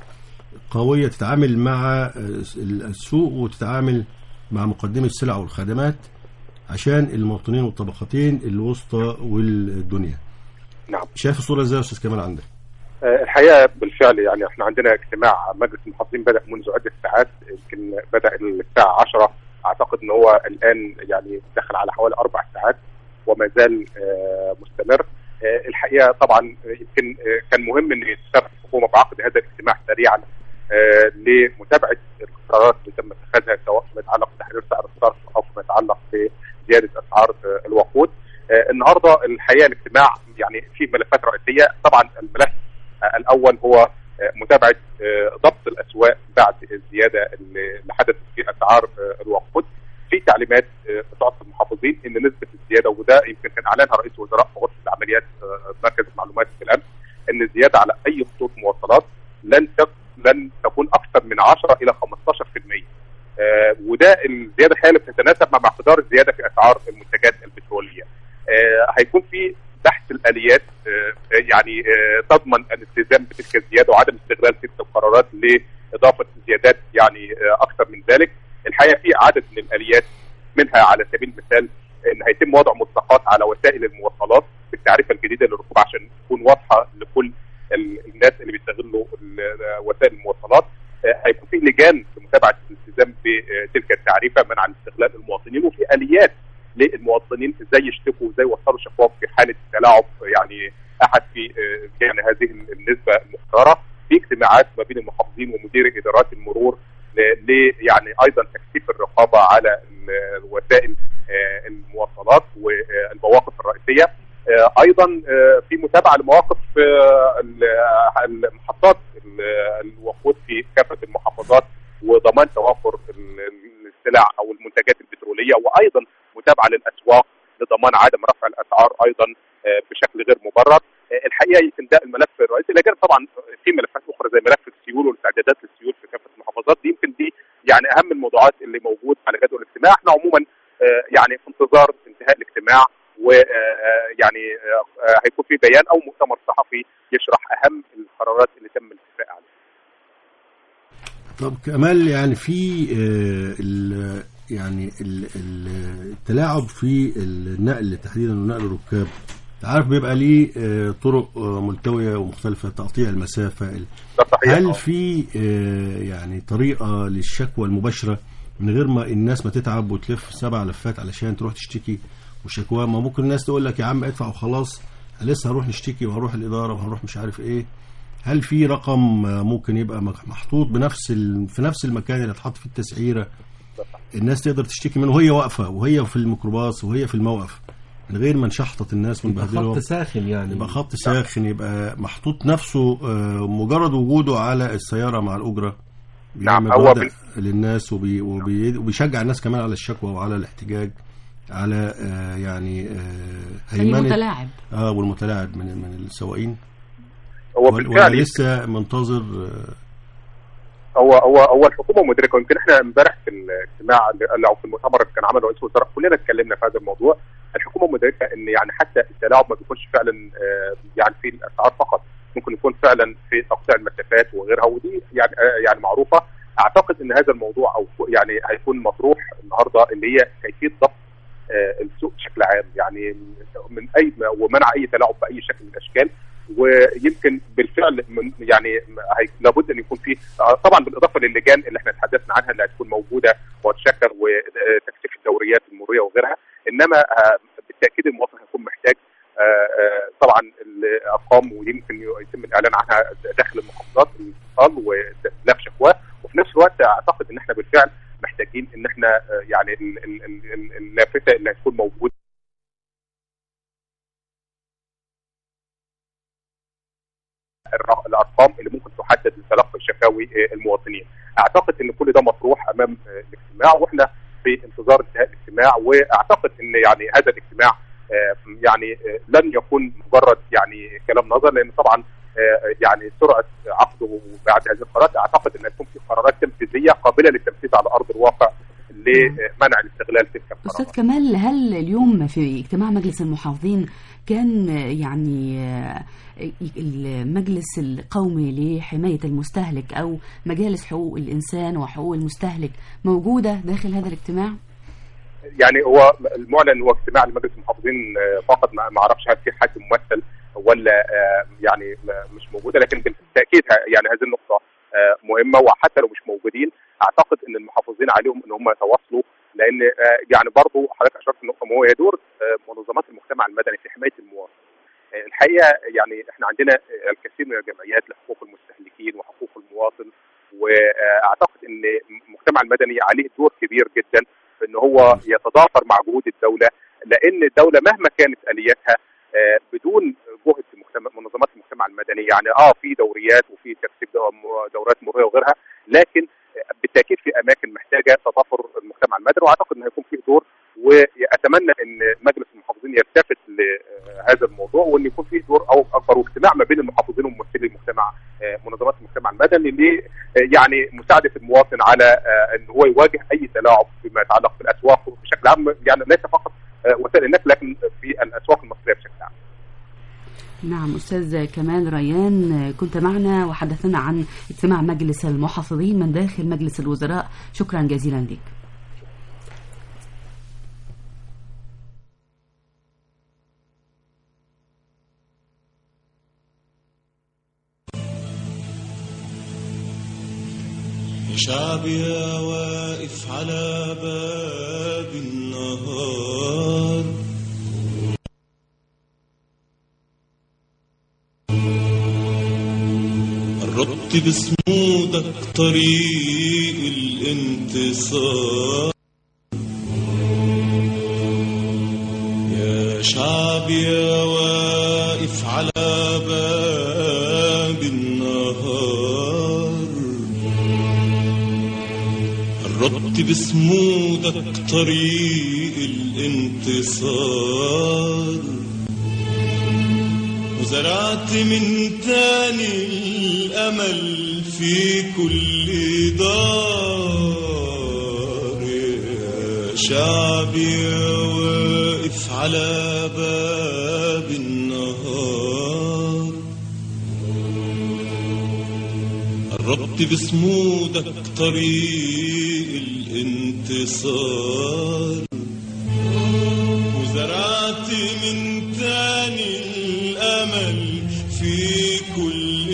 [SPEAKER 3] قويه تتعامل مع آه، السوق وتتعامل مع مقدمي السلع والخدمات عشان المواطنين والطبقتين الوسطى والدنيا
[SPEAKER 9] نعم
[SPEAKER 3] شايف الصوره ازاي يا استاذ كمال عندك
[SPEAKER 9] آه، الحقيقه بالفعل يعني احنا عندنا اجتماع مجلس المحافظين بدا منذ عده ساعات يمكن بدا الساعه 10 اعتقد ان هو الان يعني دخل على حوالي اربع ساعات وما زال آه، مستمر آه، الحقيقه طبعا يمكن آه، كان مهم ان تسبب الحكومه بعقد هذا الاجتماع سريعا آه، لمتابعه القرارات اللي تم اتخاذها سواء فيما يتعلق بتحرير سعر الصرف او فيما يتعلق بزياده اسعار آه، الوقود آه، النهارده الحقيقه الاجتماع يعني فيه ملفات رئيسيه طبعا الملف آه، الاول هو آه، متابعه آه، ضبط الاسواق بعد الزياده اللي اللي حدثت في اسعار آه، الوقود في تعليمات آه، تعطي المحافظين ان نسبه الزياده وده يمكن كان اعلنها رئيس الوزراء في غرفه العمليات آه، مركز المعلومات بالامس ان الزياده على اي خطوط مواصلات لن تك لن تكون اكثر من 10 الى 15% آه، وده الزياده هي اللي بتتناسب مع مقدار الزياده في اسعار المنتجات البتروليه. آه، هيكون في بحث الاليات آه، يعني آه، تضمن الالتزام بتلك الزياده وعدم استغلال تلك القرارات لاضافه زيادات يعني آه، اكثر من ذلك. الحقيقه في عدد من الاليات منها على سبيل المثال ان هيتم وضع ملصقات على وسائل المواصلات بالتعريفه الجديده للركوب عشان تكون واضحه لكل ال- الناس اللي بيستغلوا ال- وسائل المواصلات آه، هيكون في لجان لمتابعه الالتزام بتلك التعريفه منع الاستغلال المواطنين وفي اليات للمواطنين ازاي يشتكوا وازاي يوصلوا شكواهم في حاله تلاعب يعني احد في آه، يعني هذه النسبه المختاره في اجتماعات ما بين المحافظين ومدير ادارات المرور ل ل- يعني ايضا تكثيف الرقابه على ال- وسائل آه، المواصلات والمواقف الرئيسيه آه، ايضا آه، في متابعه لمواقف آه، ال- المحطات ال- الوقود في كافه المحافظات وضمان توافر ال- ال- السلع او المنتجات البتروليه وايضا متابعه للاسواق لضمان عدم رفع الاسعار ايضا آه، بشكل غير مبرر آه، الحقيقه يمكن ده الملف الرئيسي لكن طبعا في ملفات اخرى زي ملف السيول والاستعدادات للسيول في كافه المحافظات دي يمكن دي يعني اهم الموضوعات اللي موجود على جدول الاجتماع احنا عموما آه، يعني في انتظار انتهاء الاجتماع ويعني هيكون في بيان او مؤتمر صحفي يشرح اهم القرارات اللي تم الاتفاق عليها
[SPEAKER 3] طب كمال يعني في آه، ال- يعني ال- ال- التلاعب في النقل تحديدا ونقل الركاب عارف بيبقى ليه آه، طرق آه، ملتويه ومختلفه تقطيع المسافه ال-
[SPEAKER 9] ده صحيح
[SPEAKER 3] هل
[SPEAKER 9] آه.
[SPEAKER 3] في آه، يعني طريقه للشكوى المباشره من غير ما الناس ما تتعب وتلف سبع لفات علشان تروح تشتكي وشكوى ما ممكن الناس تقول لك يا عم ادفع وخلاص لسه هروح نشتكي وهروح الاداره وهروح مش عارف ايه هل في رقم آه، ممكن يبقى مك- محطوط بنفس ال... في نفس المكان اللي اتحط فيه التسعيره الناس تقدر تشتكي منه وهي واقفه وهي في الميكروباص وهي في الموقف من غير ما نشحطط الناس
[SPEAKER 4] يبقى
[SPEAKER 3] ونبهدلهم
[SPEAKER 4] خط ساخن يعني
[SPEAKER 3] يبقى خط ساخن يبقى محطوط نفسه آه، مجرد وجوده على السيارة مع الأجرة بيعمل
[SPEAKER 9] هو
[SPEAKER 3] وضع
[SPEAKER 9] بال-
[SPEAKER 3] للناس وبي وبي وبيشجع الناس كمان على الشكوى وعلى الاحتجاج على آه، يعني آه،
[SPEAKER 2] زي
[SPEAKER 3] هيمنة
[SPEAKER 2] متلاعب
[SPEAKER 3] اه والمتلاعب من من السواقين
[SPEAKER 9] هو
[SPEAKER 3] ولا
[SPEAKER 9] بالفعل
[SPEAKER 3] لسه منتظر آه،
[SPEAKER 9] هو هو هو الحكومه مدركه ويمكن احنا امبارح في الاجتماع اللي- او في المؤتمر اللي كان عمله رئيس الوزراء كلنا اتكلمنا في هذا الموضوع الحكومه مدركه ان يعني حتى التلاعب ما بيكونش فعلا آه، يعني في الاسعار فقط ممكن يكون فعلا في تقطيع المسافات وغيرها ودي يعني آه، يعني معروفه اعتقد ان هذا الموضوع او يعني هيكون مطروح النهارده اللي هي كيفيه ضبط آه، السوق بشكل عام يعني من اي ومنع اي تلاعب باي شكل من الاشكال ويمكن بالفعل من يعني هي- لابد ان يكون في آه، طبعا بالاضافه للجان اللي احنا تحدثنا عنها اللي هتكون موجوده وتشكل وتكثيف الدوريات المروريه وغيرها انما آه، بالتاكيد المواطن هيكون محتاج آه، آه، طبعا ال- الارقام ويمكن يتم الاعلان عنها داخل المحافظات الاتصال واستئناف شكواه وفي نفس الوقت اعتقد ان احنا بالفعل محتاجين ان احنا آه، يعني ال- ال- ال- ال- اللافته اللي هتكون موجوده الر- الارقام اللي ممكن تحدد لتلقي شكاوي آه، المواطنين. اعتقد ان كل ده مطروح امام آه، الاجتماع واحنا في انتظار انتهاء الاجتماع واعتقد ان يعني هذا الاجتماع آه، يعني آه، لن يكون مجرد يعني كلام نظر لان طبعا آه، يعني سرعه عقده بعد هذه القرارات اعتقد ان هتكون في قرارات تنفيذيه قابله للتنفيذ على ارض الواقع لمنع الاستغلال تلك القرارات.
[SPEAKER 2] أستاذ كمال هل اليوم في اجتماع مجلس المحافظين كان يعني آه، المجلس القومي لحماية المستهلك أو مجالس حقوق الإنسان وحقوق المستهلك موجودة داخل هذا الاجتماع؟
[SPEAKER 9] يعني هو المعلن هو اجتماع لمجلس المحافظين آه، فقط ما ما اعرفش هل في حد ممثل ولا آه، يعني ما- مش موجوده لكن بالتاكيد ه- يعني هذه النقطه آه، مهمه وحتى لو مش موجودين اعتقد ان المحافظين عليهم ان هم يتواصلوا لان آه، يعني برضو حضرتك اشرت نقطه مهمه هي دور آه، منظمات المجتمع المدني في حمايه المواطن. آه، الحقيقه يعني احنا عندنا آه، الكثير من الجمعيات لحقوق المستهلكين وحقوق المواطن واعتقد ان المجتمع المدني عليه دور كبير جدا في ان هو يتضافر مع جهود الدوله لان الدوله مهما كانت الياتها آه، بدون جهد مجتمع منظمات المجتمع المدني يعني اه في دوريات وفي ترتيب دو- دورات مروريه وغيرها لكن آه، بالتاكيد في اماكن محتاجه تضافر المجتمع المدني واعتقد ان هيكون فيه دور واتمنى ان مجلس المحافظين يلتفت لهذا الموضوع وان يكون فيه دور او اكبر واجتماع ما بين المحافظين وممثلي المجتمع آه، منظمات المجتمع المدني ل آه، يعني مساعده المواطن على آه، ان هو يواجه اي تلاعب فيما يتعلق بالاسواق بشكل عام يعني ليس فقط آه، وسائل النقل لكن في الاسواق المصريه بشكل عام.
[SPEAKER 2] نعم أستاذ كمال ريان كنت معنا وحدثنا عن اجتماع مجلس المحافظين من داخل مجلس الوزراء شكرا جزيلا لك
[SPEAKER 10] يا شعب يا واقف على باب النهار قربت بصمودك طريق الانتصار يا شعب يا واقف على باب النهار قربت بصمودك طريق الانتصار وزرعت من تاني الأمل في كل دار يا شعبي يا واقف على باب النهار قربت بصمودك طريق الانتصار وزرعت من تاني الأمل في كل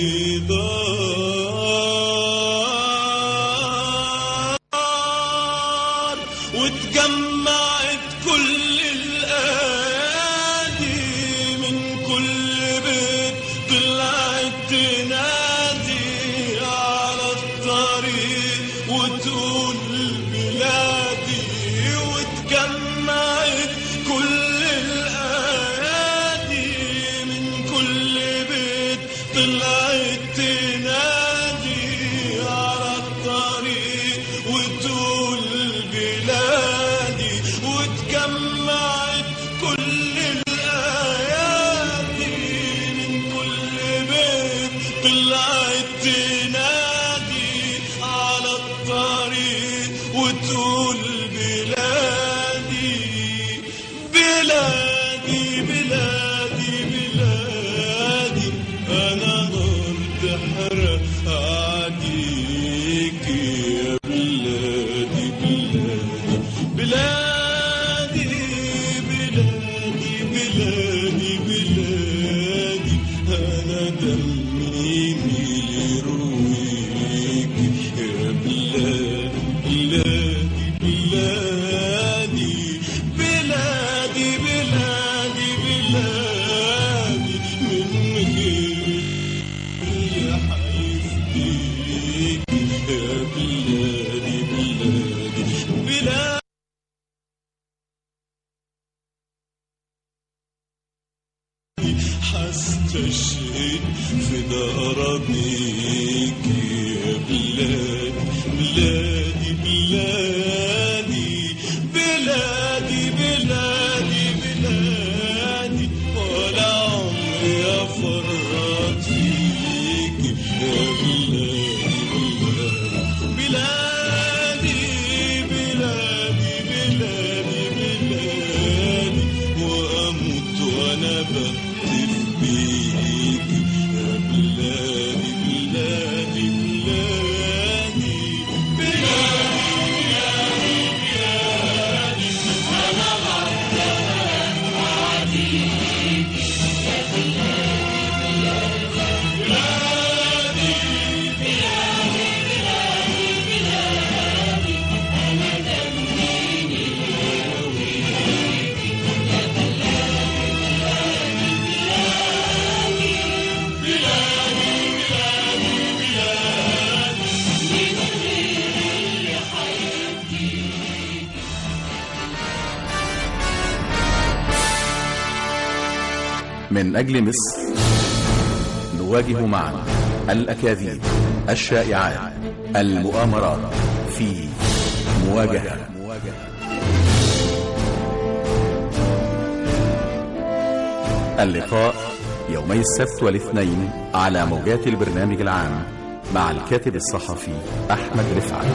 [SPEAKER 10] دار وتجمعت كل الأيادي من كل بيت طلعت تنادي على الطريق وتقول بلادي وتجمعت كل الأيادي من كل بيت طلعت تنادي على الطريق وتقول بلادي وتجمعت كل الأيادي من كل بيت طلعت تنادي على الطريق وتقول بلادي بلادي بلادي بلادي أنا ضايع فدا أراضيك يا بلادي بلادي بلادي بلادي بلادي بلادي ولا عمري أفرط فيك يا بلادي بلادي بلادي بلادي بلادي وأموت وأنا بهتف بيك يا بلادي بلادي بلادي بلادي
[SPEAKER 1] من أجل مصر نواجه معا الأكاذيب الشائعات المؤامرات في مواجهة اللقاء يومي السبت والاثنين على موجات البرنامج العام مع الكاتب الصحفي أحمد رفعت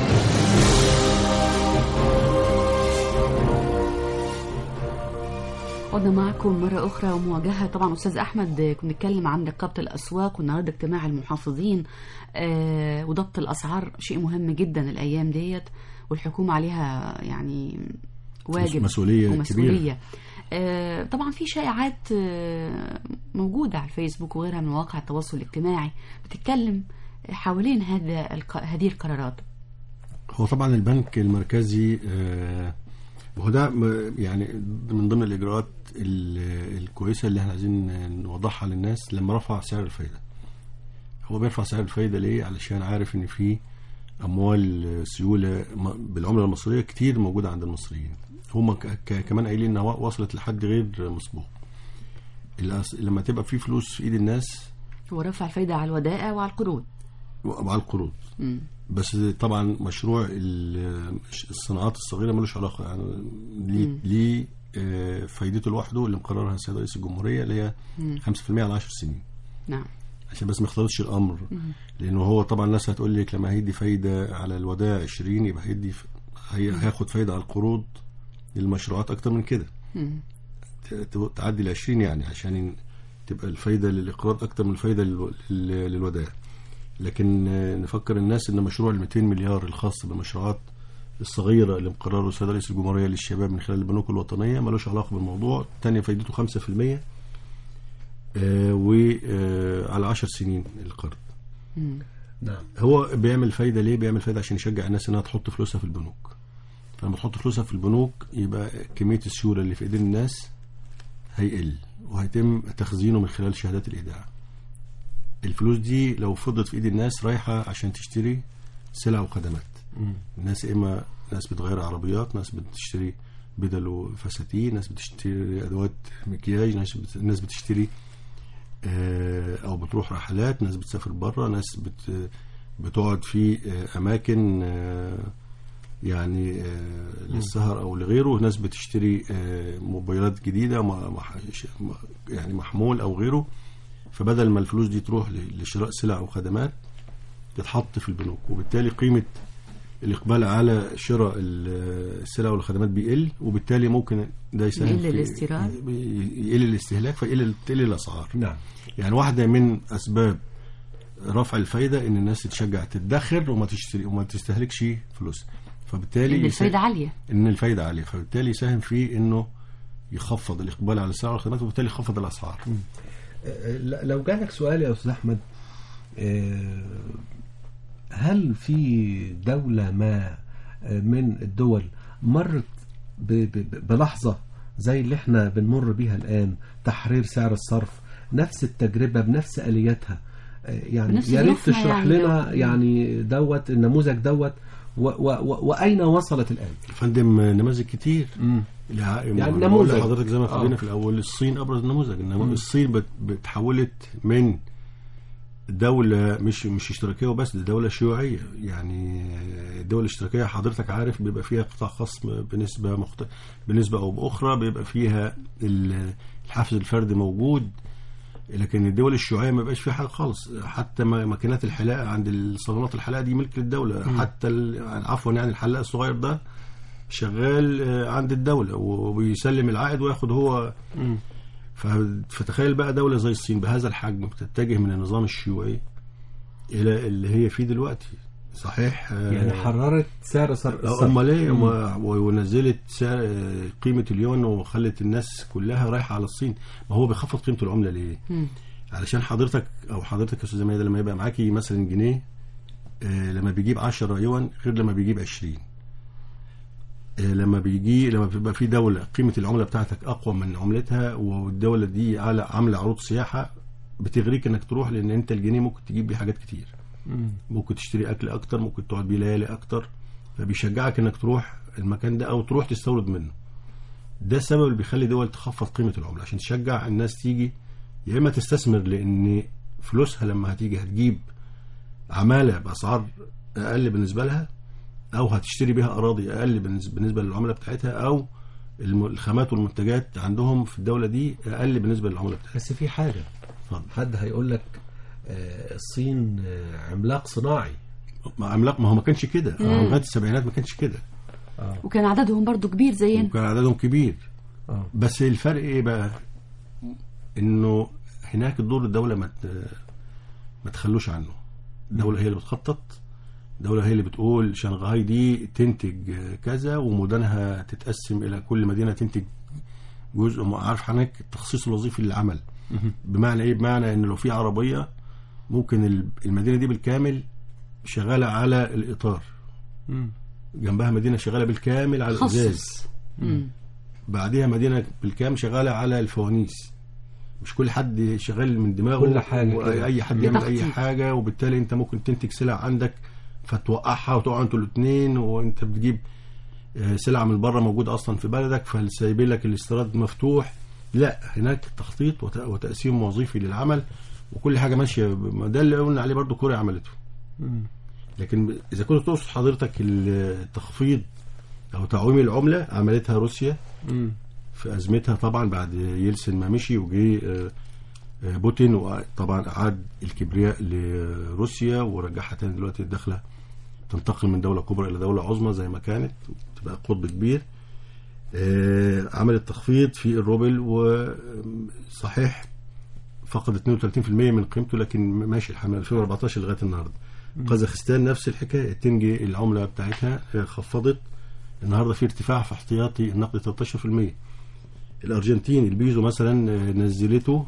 [SPEAKER 2] عدنا معكم مرة أخرى ومواجهة طبعا أستاذ أحمد كنا بنتكلم عن رقابة الأسواق والنهاردة اجتماع المحافظين آه وضبط الأسعار شيء مهم جدا الأيام ديت والحكومة عليها يعني واجب
[SPEAKER 3] مسؤولية
[SPEAKER 2] ومسؤولية آه طبعا في شائعات آه موجودة على الفيسبوك وغيرها من مواقع التواصل الاجتماعي بتتكلم حوالين هذا الق... هذه القرارات
[SPEAKER 3] هو طبعا البنك المركزي آه، وهو ده م- يعني من ضمن الاجراءات ال- الكويسه اللي احنا عايزين نوضحها للناس لما رفع سعر الفايده هو بيرفع سعر الفايده ليه علشان عارف ان في اموال سيوله م- بالعمله المصريه كتير موجوده عند المصريين هم ك- ك- كمان قايلين انها وصلت لحد غير مسبوق الأس- لما تبقى في فلوس في ايد الناس
[SPEAKER 2] هو رفع الفايدة على الودائع وعلى القروض
[SPEAKER 3] وعلى القروض
[SPEAKER 2] مم.
[SPEAKER 3] بس طبعا مشروع ال- الصناعات الصغيره ملوش علاقه يعني ليه
[SPEAKER 2] مم.
[SPEAKER 3] ليه آه، فايدته لوحده اللي مقررها السيد رئيس الجمهوريه اللي هي
[SPEAKER 2] مم.
[SPEAKER 3] 5% على 10 سنين
[SPEAKER 2] نعم
[SPEAKER 3] عشان بس ما يختلطش الامر
[SPEAKER 2] مم.
[SPEAKER 3] لانه هو طبعا الناس هتقول لك لما هيدي فايده على الودائع 20 يبقى هيدي ف- هي هياخد فايده على القروض للمشروعات اكتر من كده
[SPEAKER 2] مم.
[SPEAKER 3] ت- ت- تعدي ال 20 يعني عشان متبقى الفايده للاقراض اكتر من الفايده للو- لل- للودائع لكن آه، نفكر الناس ان مشروع ال 200 مليار الخاص بالمشروعات الصغيره اللي مقرره السيد رئيس الجمهوريه للشباب من خلال البنوك الوطنيه ملوش علاقه بالموضوع الثانيه فايدته 5% وعلى 10 سنين القرض
[SPEAKER 2] مم.
[SPEAKER 4] نعم
[SPEAKER 3] هو بيعمل فايده ليه بيعمل فايده عشان يشجع الناس انها تحط فلوسها في البنوك فلما تحط فلوسها في البنوك يبقى كميه السيوله اللي في ايدين الناس هيقل وهيتم تخزينه من خلال شهادات الايداع الفلوس دي لو فضلت في ايد الناس رايحه عشان تشتري سلع وخدمات الناس يا اما ناس بتغير عربيات ناس بتشتري بدل وفساتين ناس بتشتري ادوات مكياج ناس بت- ناس بتشتري آه، او بتروح رحلات ناس بتسافر بره ناس بت بتقعد في آه، اماكن آه، يعني آه، للسهر او لغيره ناس بتشتري آه، موبايلات جديده م- مح- ش- م- يعني محمول او غيره فبدل ما الفلوس دي تروح ل- لشراء سلع وخدمات تتحط في البنوك وبالتالي قيمه الاقبال على شراء ال- السلع والخدمات بيقل وبالتالي ممكن ده يساهم
[SPEAKER 2] يقل
[SPEAKER 3] في-
[SPEAKER 2] الاستيراد.
[SPEAKER 3] يقل الاستهلاك فيقل تقل الاسعار
[SPEAKER 4] نعم
[SPEAKER 3] يعني واحده من اسباب رفع الفايده ان الناس تتشجع تدخر وما تشتري وما تستهلكش فلوس فبالتالي
[SPEAKER 2] ان
[SPEAKER 3] يسا-
[SPEAKER 2] الفايدة عالية
[SPEAKER 3] ان الفايده عاليه فبالتالي يساهم في انه يخفض الاقبال على السلع والخدمات وبالتالي يخفض الاسعار
[SPEAKER 4] آه، ل- لو جالك سؤال يا استاذ احمد آه، هل في دولة ما آه، من الدول مرت ب- ب- بلحظة زي اللي احنا بنمر بيها الآن تحرير سعر الصرف نفس التجربة بنفس آلياتها آه، يعني
[SPEAKER 2] بنفس
[SPEAKER 4] يا ريت
[SPEAKER 2] ظروفنا
[SPEAKER 4] تشرح
[SPEAKER 2] يعني
[SPEAKER 4] لنا
[SPEAKER 2] لو-
[SPEAKER 4] يعني دوت النموذج دوت و و و وأين وصلت الآن؟
[SPEAKER 3] يا فندم نماذج كتير
[SPEAKER 4] مم.
[SPEAKER 3] يعني
[SPEAKER 4] نموذج.
[SPEAKER 3] حضرتك زي ما
[SPEAKER 4] آه.
[SPEAKER 3] خلينا في الاول الصين ابرز نموذج
[SPEAKER 4] مم.
[SPEAKER 3] انما الصين بت- بتحولت من دولة مش مش اشتراكية وبس دي دولة شيوعية يعني الدول الاشتراكية حضرتك عارف بيبقى فيها قطاع خاص بنسبة مخت... بنسبة أو بأخرى بيبقى فيها ال- الحافز الفردي موجود لكن الدول الشيوعية ما بيبقاش فيها حاجة خالص حتى ما- ماكينات الحلاقة عند الصالونات الحلاقة دي ملك للدولة حتى ال- عفوا يعني الحلاق الصغير ده شغال آه، عند الدولة وبيسلم العائد وياخد هو ف- فتخيل بقى دولة زي الصين بهذا الحجم بتتجه من النظام الشيوعي إلى اللي هي فيه دلوقتي صحيح آه،
[SPEAKER 4] يعني حررت سعر صر...
[SPEAKER 3] آه، امال ايه وما- ونزلت سعر آه، قيمه اليون وخلت الناس كلها رايحه على الصين ما هو بيخفض قيمه العمله ليه علشان حضرتك او حضرتك يا استاذ ميادة لما يبقى معاكي مثلا جنيه آه، لما بيجيب 10 يوان غير لما بيجيب 20 آه، لما بيجي لما بيبقى في دوله قيمه العمله بتاعتك اقوى من عملتها والدوله دي على- عامله عروض سياحه بتغريك انك تروح لان انت الجنيه ممكن تجيب بيه حاجات كتير ممكن تشتري اكل اكتر ممكن تقعد بيه ليالي اكتر فبيشجعك انك تروح المكان ده او تروح تستورد منه ده السبب اللي بيخلي دول تخفض قيمه العمله عشان تشجع الناس تيجي يا اما تستثمر لان فلوسها لما هتيجي هتجيب عماله باسعار اقل بالنسبه لها او هتشتري بيها اراضي اقل بالنسبه بالنسبة للعمله بتاعتها او الم- الخامات والمنتجات عندهم في الدوله دي اقل بالنسبه للعمله بتاعتها
[SPEAKER 4] بس في حاجة
[SPEAKER 3] اتفضل.
[SPEAKER 4] حد هيقول لك آه، الصين آه، عملاق صناعي
[SPEAKER 3] ما عملاق ما هو ما كانش كده
[SPEAKER 2] مم.
[SPEAKER 3] لغايه السبعينات ما كانش كده
[SPEAKER 2] وكان عددهم برضو كبير زينا
[SPEAKER 3] وكان عددهم كبير
[SPEAKER 4] آه.
[SPEAKER 3] بس الفرق ايه بقى انه هناك دور الدوله ما ت- ما تخلوش عنه الدوله هي اللي بتخطط الدوله هي اللي بتقول شنغهاي دي تنتج كذا ومدنها تتقسم الى كل مدينه تنتج جزء ما عارف هناك التخصيص الوظيفي للعمل بمعنى ايه بمعنى ان لو في عربيه ممكن ال- المدينه دي بالكامل شغاله على الاطار جنبها مدينه شغاله بالكامل على الازاز
[SPEAKER 2] خصص مم.
[SPEAKER 3] بعديها مدينه بالكامل شغاله على الفوانيس مش كل حد شغال من دماغه
[SPEAKER 4] كل حاجة كده.
[SPEAKER 3] اي حد يعمل اي
[SPEAKER 2] بتخطيط.
[SPEAKER 3] حاجه وبالتالي انت ممكن تنتج سلع عندك فتوقعها وتقعوا انتوا الاثنين وانت بتجيب آه، سلعه من بره موجوده اصلا في بلدك فسايبين لك الاستيراد مفتوح لا هناك تخطيط وت- وتقسيم وظيفي للعمل وكل حاجه ماشيه ب- ده اللي قلنا عليه برضو كوريا عملته لكن اذا كنت تقصد حضرتك التخفيض او تعويم العمله عملتها روسيا في ازمتها طبعا بعد يلسن ما مشي وجي آه، آه، بوتين وطبعا اعاد الكبرياء لروسيا ورجعها تاني دلوقتي الدخله تنتقل من دوله كبرى الى دوله عظمى زي ما كانت وتبقى قطب كبير آه، عملت تخفيض في الروبل وصحيح فقد 32% من قيمته لكن ماشي الحال من 2014 لغايه النهارده قازاخستان نفس الحكايه التنجي العمله بتاعتها آه، خفضت النهارده في ارتفاع في احتياطي النقد 13% الارجنتين البيزو مثلا آه، نزلته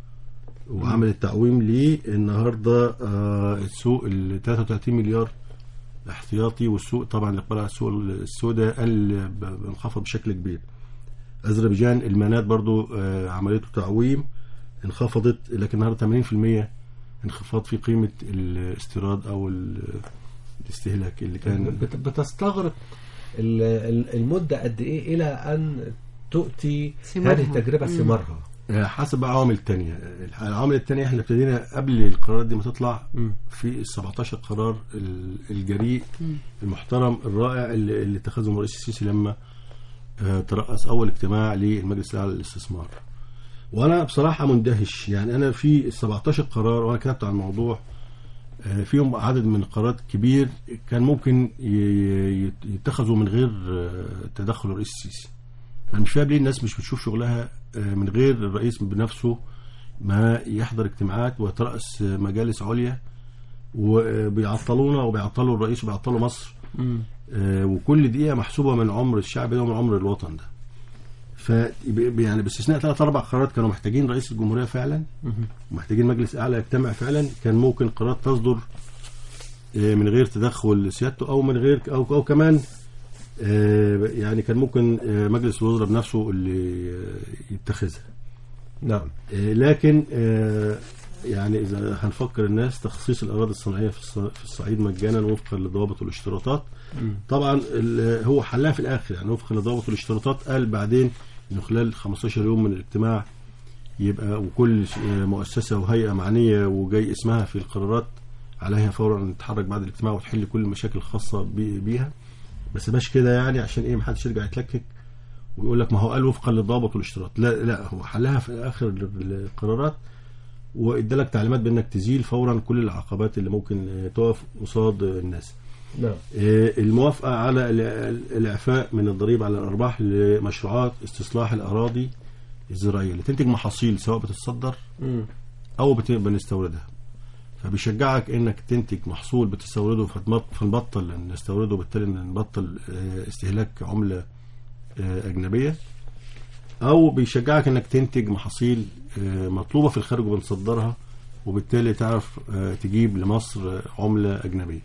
[SPEAKER 3] وعملت تعويم ليه النهارده آه، السوق ال 33 مليار احتياطي والسوق طبعا الاقبال على السوق السوداء قل ب- انخفض بشكل كبير اذربيجان المانات برضو آه، عملته تعويم انخفضت لكن النهارده 80% انخفاض في قيمه الاستيراد او ال- الاستهلاك اللي كان
[SPEAKER 4] بت- بتستغرق ال- ال- المدة قد إيه إلى أن تؤتي
[SPEAKER 2] ثمارها.
[SPEAKER 4] هذه التجربة
[SPEAKER 2] مم.
[SPEAKER 4] ثمارها
[SPEAKER 3] آه، حسب بقى عوامل تانية العوامل التانية احنا ابتدينا قبل القرارات دي ما تطلع في ال 17 قرار ال- الجريء المحترم الرائع اللي, اللي اتخذه الرئيس السيسي لما آه، ترأس أول اجتماع للمجلس الأعلى للاستثمار وأنا بصراحة مندهش يعني أنا في ال 17 قرار وأنا كتبت عن الموضوع آه، فيهم عدد من القرارات كبير كان ممكن ي- ي- يتخذوا من غير آه، تدخل الرئيس السيسي انا مش فاهم ليه الناس مش بتشوف شغلها آه، من غير الرئيس بنفسه ما يحضر اجتماعات ويترأس آه، مجالس عليا وبيعطلونا وبيعطلوا الرئيس وبيعطلوا مصر آه، وكل دقيقة محسوبة من عمر الشعب ده ومن عمر الوطن ده ف يعني باستثناء ثلاث اربع قرارات كانوا محتاجين رئيس الجمهوريه فعلا ومحتاجين مجلس اعلى يجتمع فعلا كان ممكن قرارات تصدر آه، من غير تدخل سيادته او من غير او او كمان آه، يعني كان ممكن آه، مجلس الوزراء بنفسه اللي آه، يتخذها
[SPEAKER 4] نعم
[SPEAKER 3] آه، لكن آه، يعني اذا هنفكر الناس تخصيص الاراضي الصناعيه في الص- في الصعيد مجانا وفقا للضوابط والاشتراطات طبعا ال- هو حلها في الاخر يعني وفقا للضوابط والاشتراطات قال بعدين انه خلال 15 يوم من الاجتماع يبقى وكل ش- مؤسسه وهيئه معنيه وجاي اسمها في القرارات عليها فورا ان تتحرك بعد الاجتماع وتحل كل المشاكل الخاصه بي- بيها بس مش كده يعني عشان ايه محدش يرجع يتلكك ويقول لك ما هو قال وفقا للضوابط والاشتراط لا لا هو حلها في اخر ال- القرارات وادالك تعليمات بانك تزيل فورا كل العقبات اللي ممكن آه، تقف قصاد الناس
[SPEAKER 4] نعم
[SPEAKER 3] آه، الموافقه على ال- ال- الاعفاء من الضريبه على الارباح لمشروعات استصلاح الاراضي الزراعيه اللي تنتج محاصيل سواء بتتصدر
[SPEAKER 4] مم.
[SPEAKER 3] او بت- بنستوردها فبيشجعك انك تنتج محصول بتستورده فتمط- فنبطل نستورده وبالتالي نبطل آه، استهلاك عمله آه، اجنبيه او بيشجعك انك تنتج محاصيل آه، مطلوبه في الخارج وبنصدرها وبالتالي تعرف آه، تجيب لمصر آه، عمله اجنبيه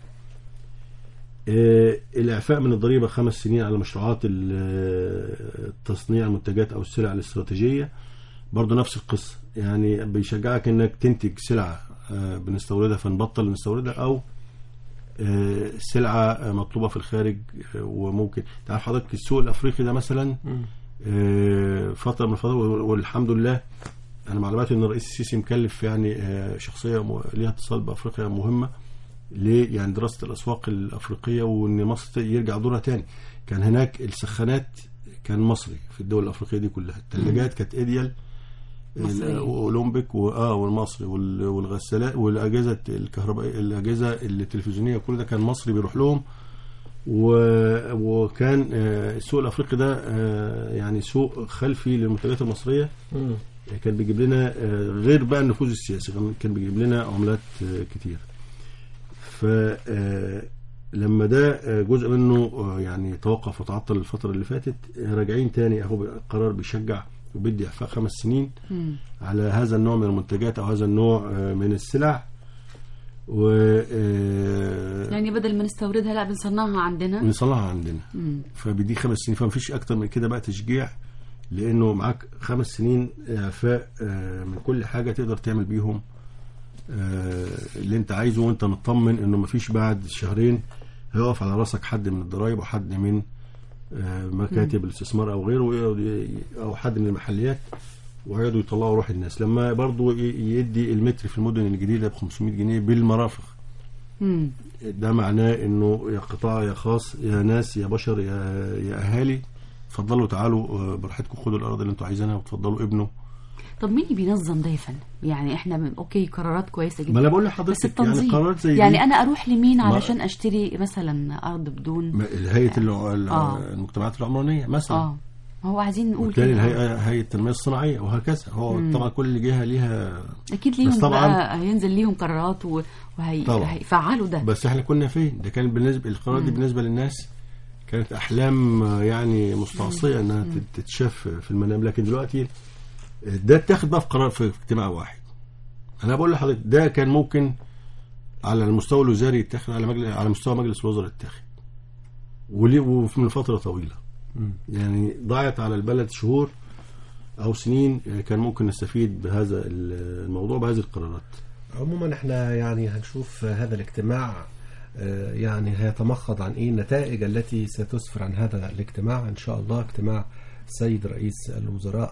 [SPEAKER 3] آه، الاعفاء من الضريبه خمس سنين على مشروعات ال- آه، تصنيع المنتجات او السلع الاستراتيجيه برضه نفس القصه يعني بيشجعك انك تنتج سلعه آه، بنستوردها فنبطل نستوردها او آه، سلعه آه، مطلوبه في الخارج آه، وممكن تعرف حضرتك السوق الافريقي ده مثلا آه، فتره من الفترات والحمد لله انا معلوماتي ان الرئيس السيسي مكلف يعني آه، شخصيه م- ليها اتصال بافريقيا مهمه ليه يعني دراسه الاسواق الافريقيه وان مصر يرجع دورها تاني كان هناك السخانات كان مصري في الدول الافريقيه دي كلها الثلاجات كانت ايديال
[SPEAKER 2] مصرية.
[SPEAKER 3] اولمبيك واه والمصري وال- والغسالات والاجهزه الكهربائيه الاجهزه التلفزيونيه كل ده كان مصري بيروح لهم و... وكان آه، السوق الافريقي ده آه، يعني سوق خلفي للمنتجات المصريه
[SPEAKER 4] مم.
[SPEAKER 3] كان بيجيب لنا آه، غير بقى النفوذ السياسي كان- كان بيجيب لنا عملات آه، كتير ف آه، لما ده آه، جزء منه آه، يعني توقف وتعطل الفترة اللي فاتت آه، راجعين تاني اهو قرار بيشجع وبيدي اعفاء خمس سنين
[SPEAKER 2] مم.
[SPEAKER 3] على هذا النوع من المنتجات او هذا النوع آه، من السلع و آه،
[SPEAKER 2] يعني بدل ما نستوردها لا بنصنعها عندنا
[SPEAKER 3] بنصنعها عندنا
[SPEAKER 2] مم.
[SPEAKER 3] فبيديك خمس سنين فما فيش اكتر من كده بقى تشجيع لانه معاك خمس سنين اعفاء آه، من كل حاجه تقدر تعمل بيهم آه، اللي انت عايزه وانت مطمن انه ما فيش بعد شهرين هيقف على راسك حد من الضرايب وحد من آه، مكاتب الاستثمار او غيره ويقعد ي- او حد من المحليات ويقعدوا يطلعوا روح الناس لما برضو ي- يدي المتر في المدن الجديده ب 500 جنيه بالمرافق
[SPEAKER 2] مم.
[SPEAKER 3] ده معناه انه يا قطاع يا خاص يا ناس يا بشر يا يا اهالي اتفضلوا تعالوا آه، براحتكم خدوا الارض اللي انتوا عايزينها وتفضلوا ابنوا
[SPEAKER 2] طب مين اللي بينظم ده يا فندم؟ يعني احنا ب- اوكي قرارات كويسه جدا
[SPEAKER 3] ما انا بقول
[SPEAKER 2] بس
[SPEAKER 3] لحضرتك
[SPEAKER 2] التنظيم
[SPEAKER 3] يعني قرارات زي
[SPEAKER 2] يعني
[SPEAKER 3] دي
[SPEAKER 2] انا اروح لمين
[SPEAKER 3] ما-
[SPEAKER 2] علشان اشتري مثلا ارض بدون
[SPEAKER 3] ما- هيئه الع- الع-
[SPEAKER 2] آه.
[SPEAKER 3] المجتمعات العمرانيه مثلا
[SPEAKER 2] اه ما هو عايزين نقول
[SPEAKER 3] وبالتالي
[SPEAKER 2] كده
[SPEAKER 3] الهيئه هيئه التنميه الصناعيه وهكذا هو
[SPEAKER 2] مم.
[SPEAKER 3] طبعا كل جهه ليها
[SPEAKER 2] اكيد
[SPEAKER 3] بس
[SPEAKER 2] ليهم
[SPEAKER 3] طبعاً-
[SPEAKER 2] بقى هينزل ليهم قرارات و-
[SPEAKER 3] طبعاً.
[SPEAKER 2] وهيفعلوا ده
[SPEAKER 3] بس احنا كنا فين ده كان بالنسبه القرارات دي
[SPEAKER 2] مم.
[SPEAKER 3] بالنسبه للناس كانت احلام آه، يعني مستعصيه انها تت- تتشاف في المنام لكن دلوقتي ده اتاخد بقى في قرار في اجتماع واحد انا بقول لحضرتك ده كان ممكن على المستوى الوزاري يتاخد على مجلس على مستوى مجلس الوزراء يتاخد وليه ومن فتره طويله يعني ضاعت على البلد شهور او سنين آه، كان ممكن نستفيد بهذا الموضوع بهذه القرارات
[SPEAKER 4] عموما احنا يعني هنشوف هذا الاجتماع آه، يعني هيتمخض عن ايه النتائج التي ستسفر عن هذا الاجتماع ان شاء الله اجتماع السيد رئيس الوزراء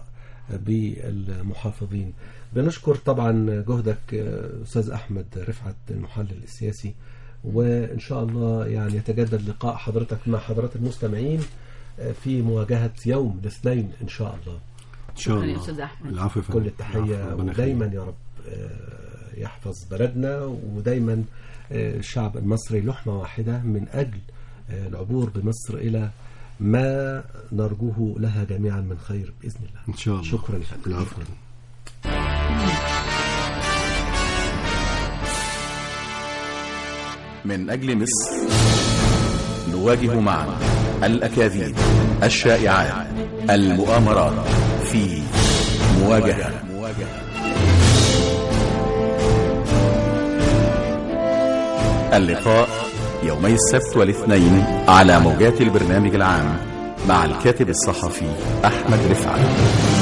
[SPEAKER 4] بالمحافظين بنشكر طبعا جهدك آه، استاذ احمد رفعت المحلل السياسي وان شاء الله يعني يتجدد لقاء حضرتك مع حضرات المستمعين آه، في مواجهه يوم الاثنين ان شاء الله
[SPEAKER 3] ان شاء
[SPEAKER 2] شكراً يا
[SPEAKER 3] الله
[SPEAKER 2] أستاذ أحمد.
[SPEAKER 3] العفو يا فندم.
[SPEAKER 4] كل التحية
[SPEAKER 3] العفو، ربنا
[SPEAKER 4] ودايما
[SPEAKER 3] يخليك.
[SPEAKER 4] يا رب آه، يحفظ بلدنا ودايما آه، الشعب المصري لحمة واحدة من أجل آه، العبور بمصر إلى ما نرجوه لها جميعا من خير بإذن الله
[SPEAKER 3] ان شاء الله
[SPEAKER 4] شكرا يا فندم.
[SPEAKER 3] العفو
[SPEAKER 1] من أجل مصر نواجه معا الأكاذيب الشائعات المؤامرات في مواجهة اللقاء يومي السبت والاثنين على موجات البرنامج العام مع الكاتب الصحفي أحمد رفعت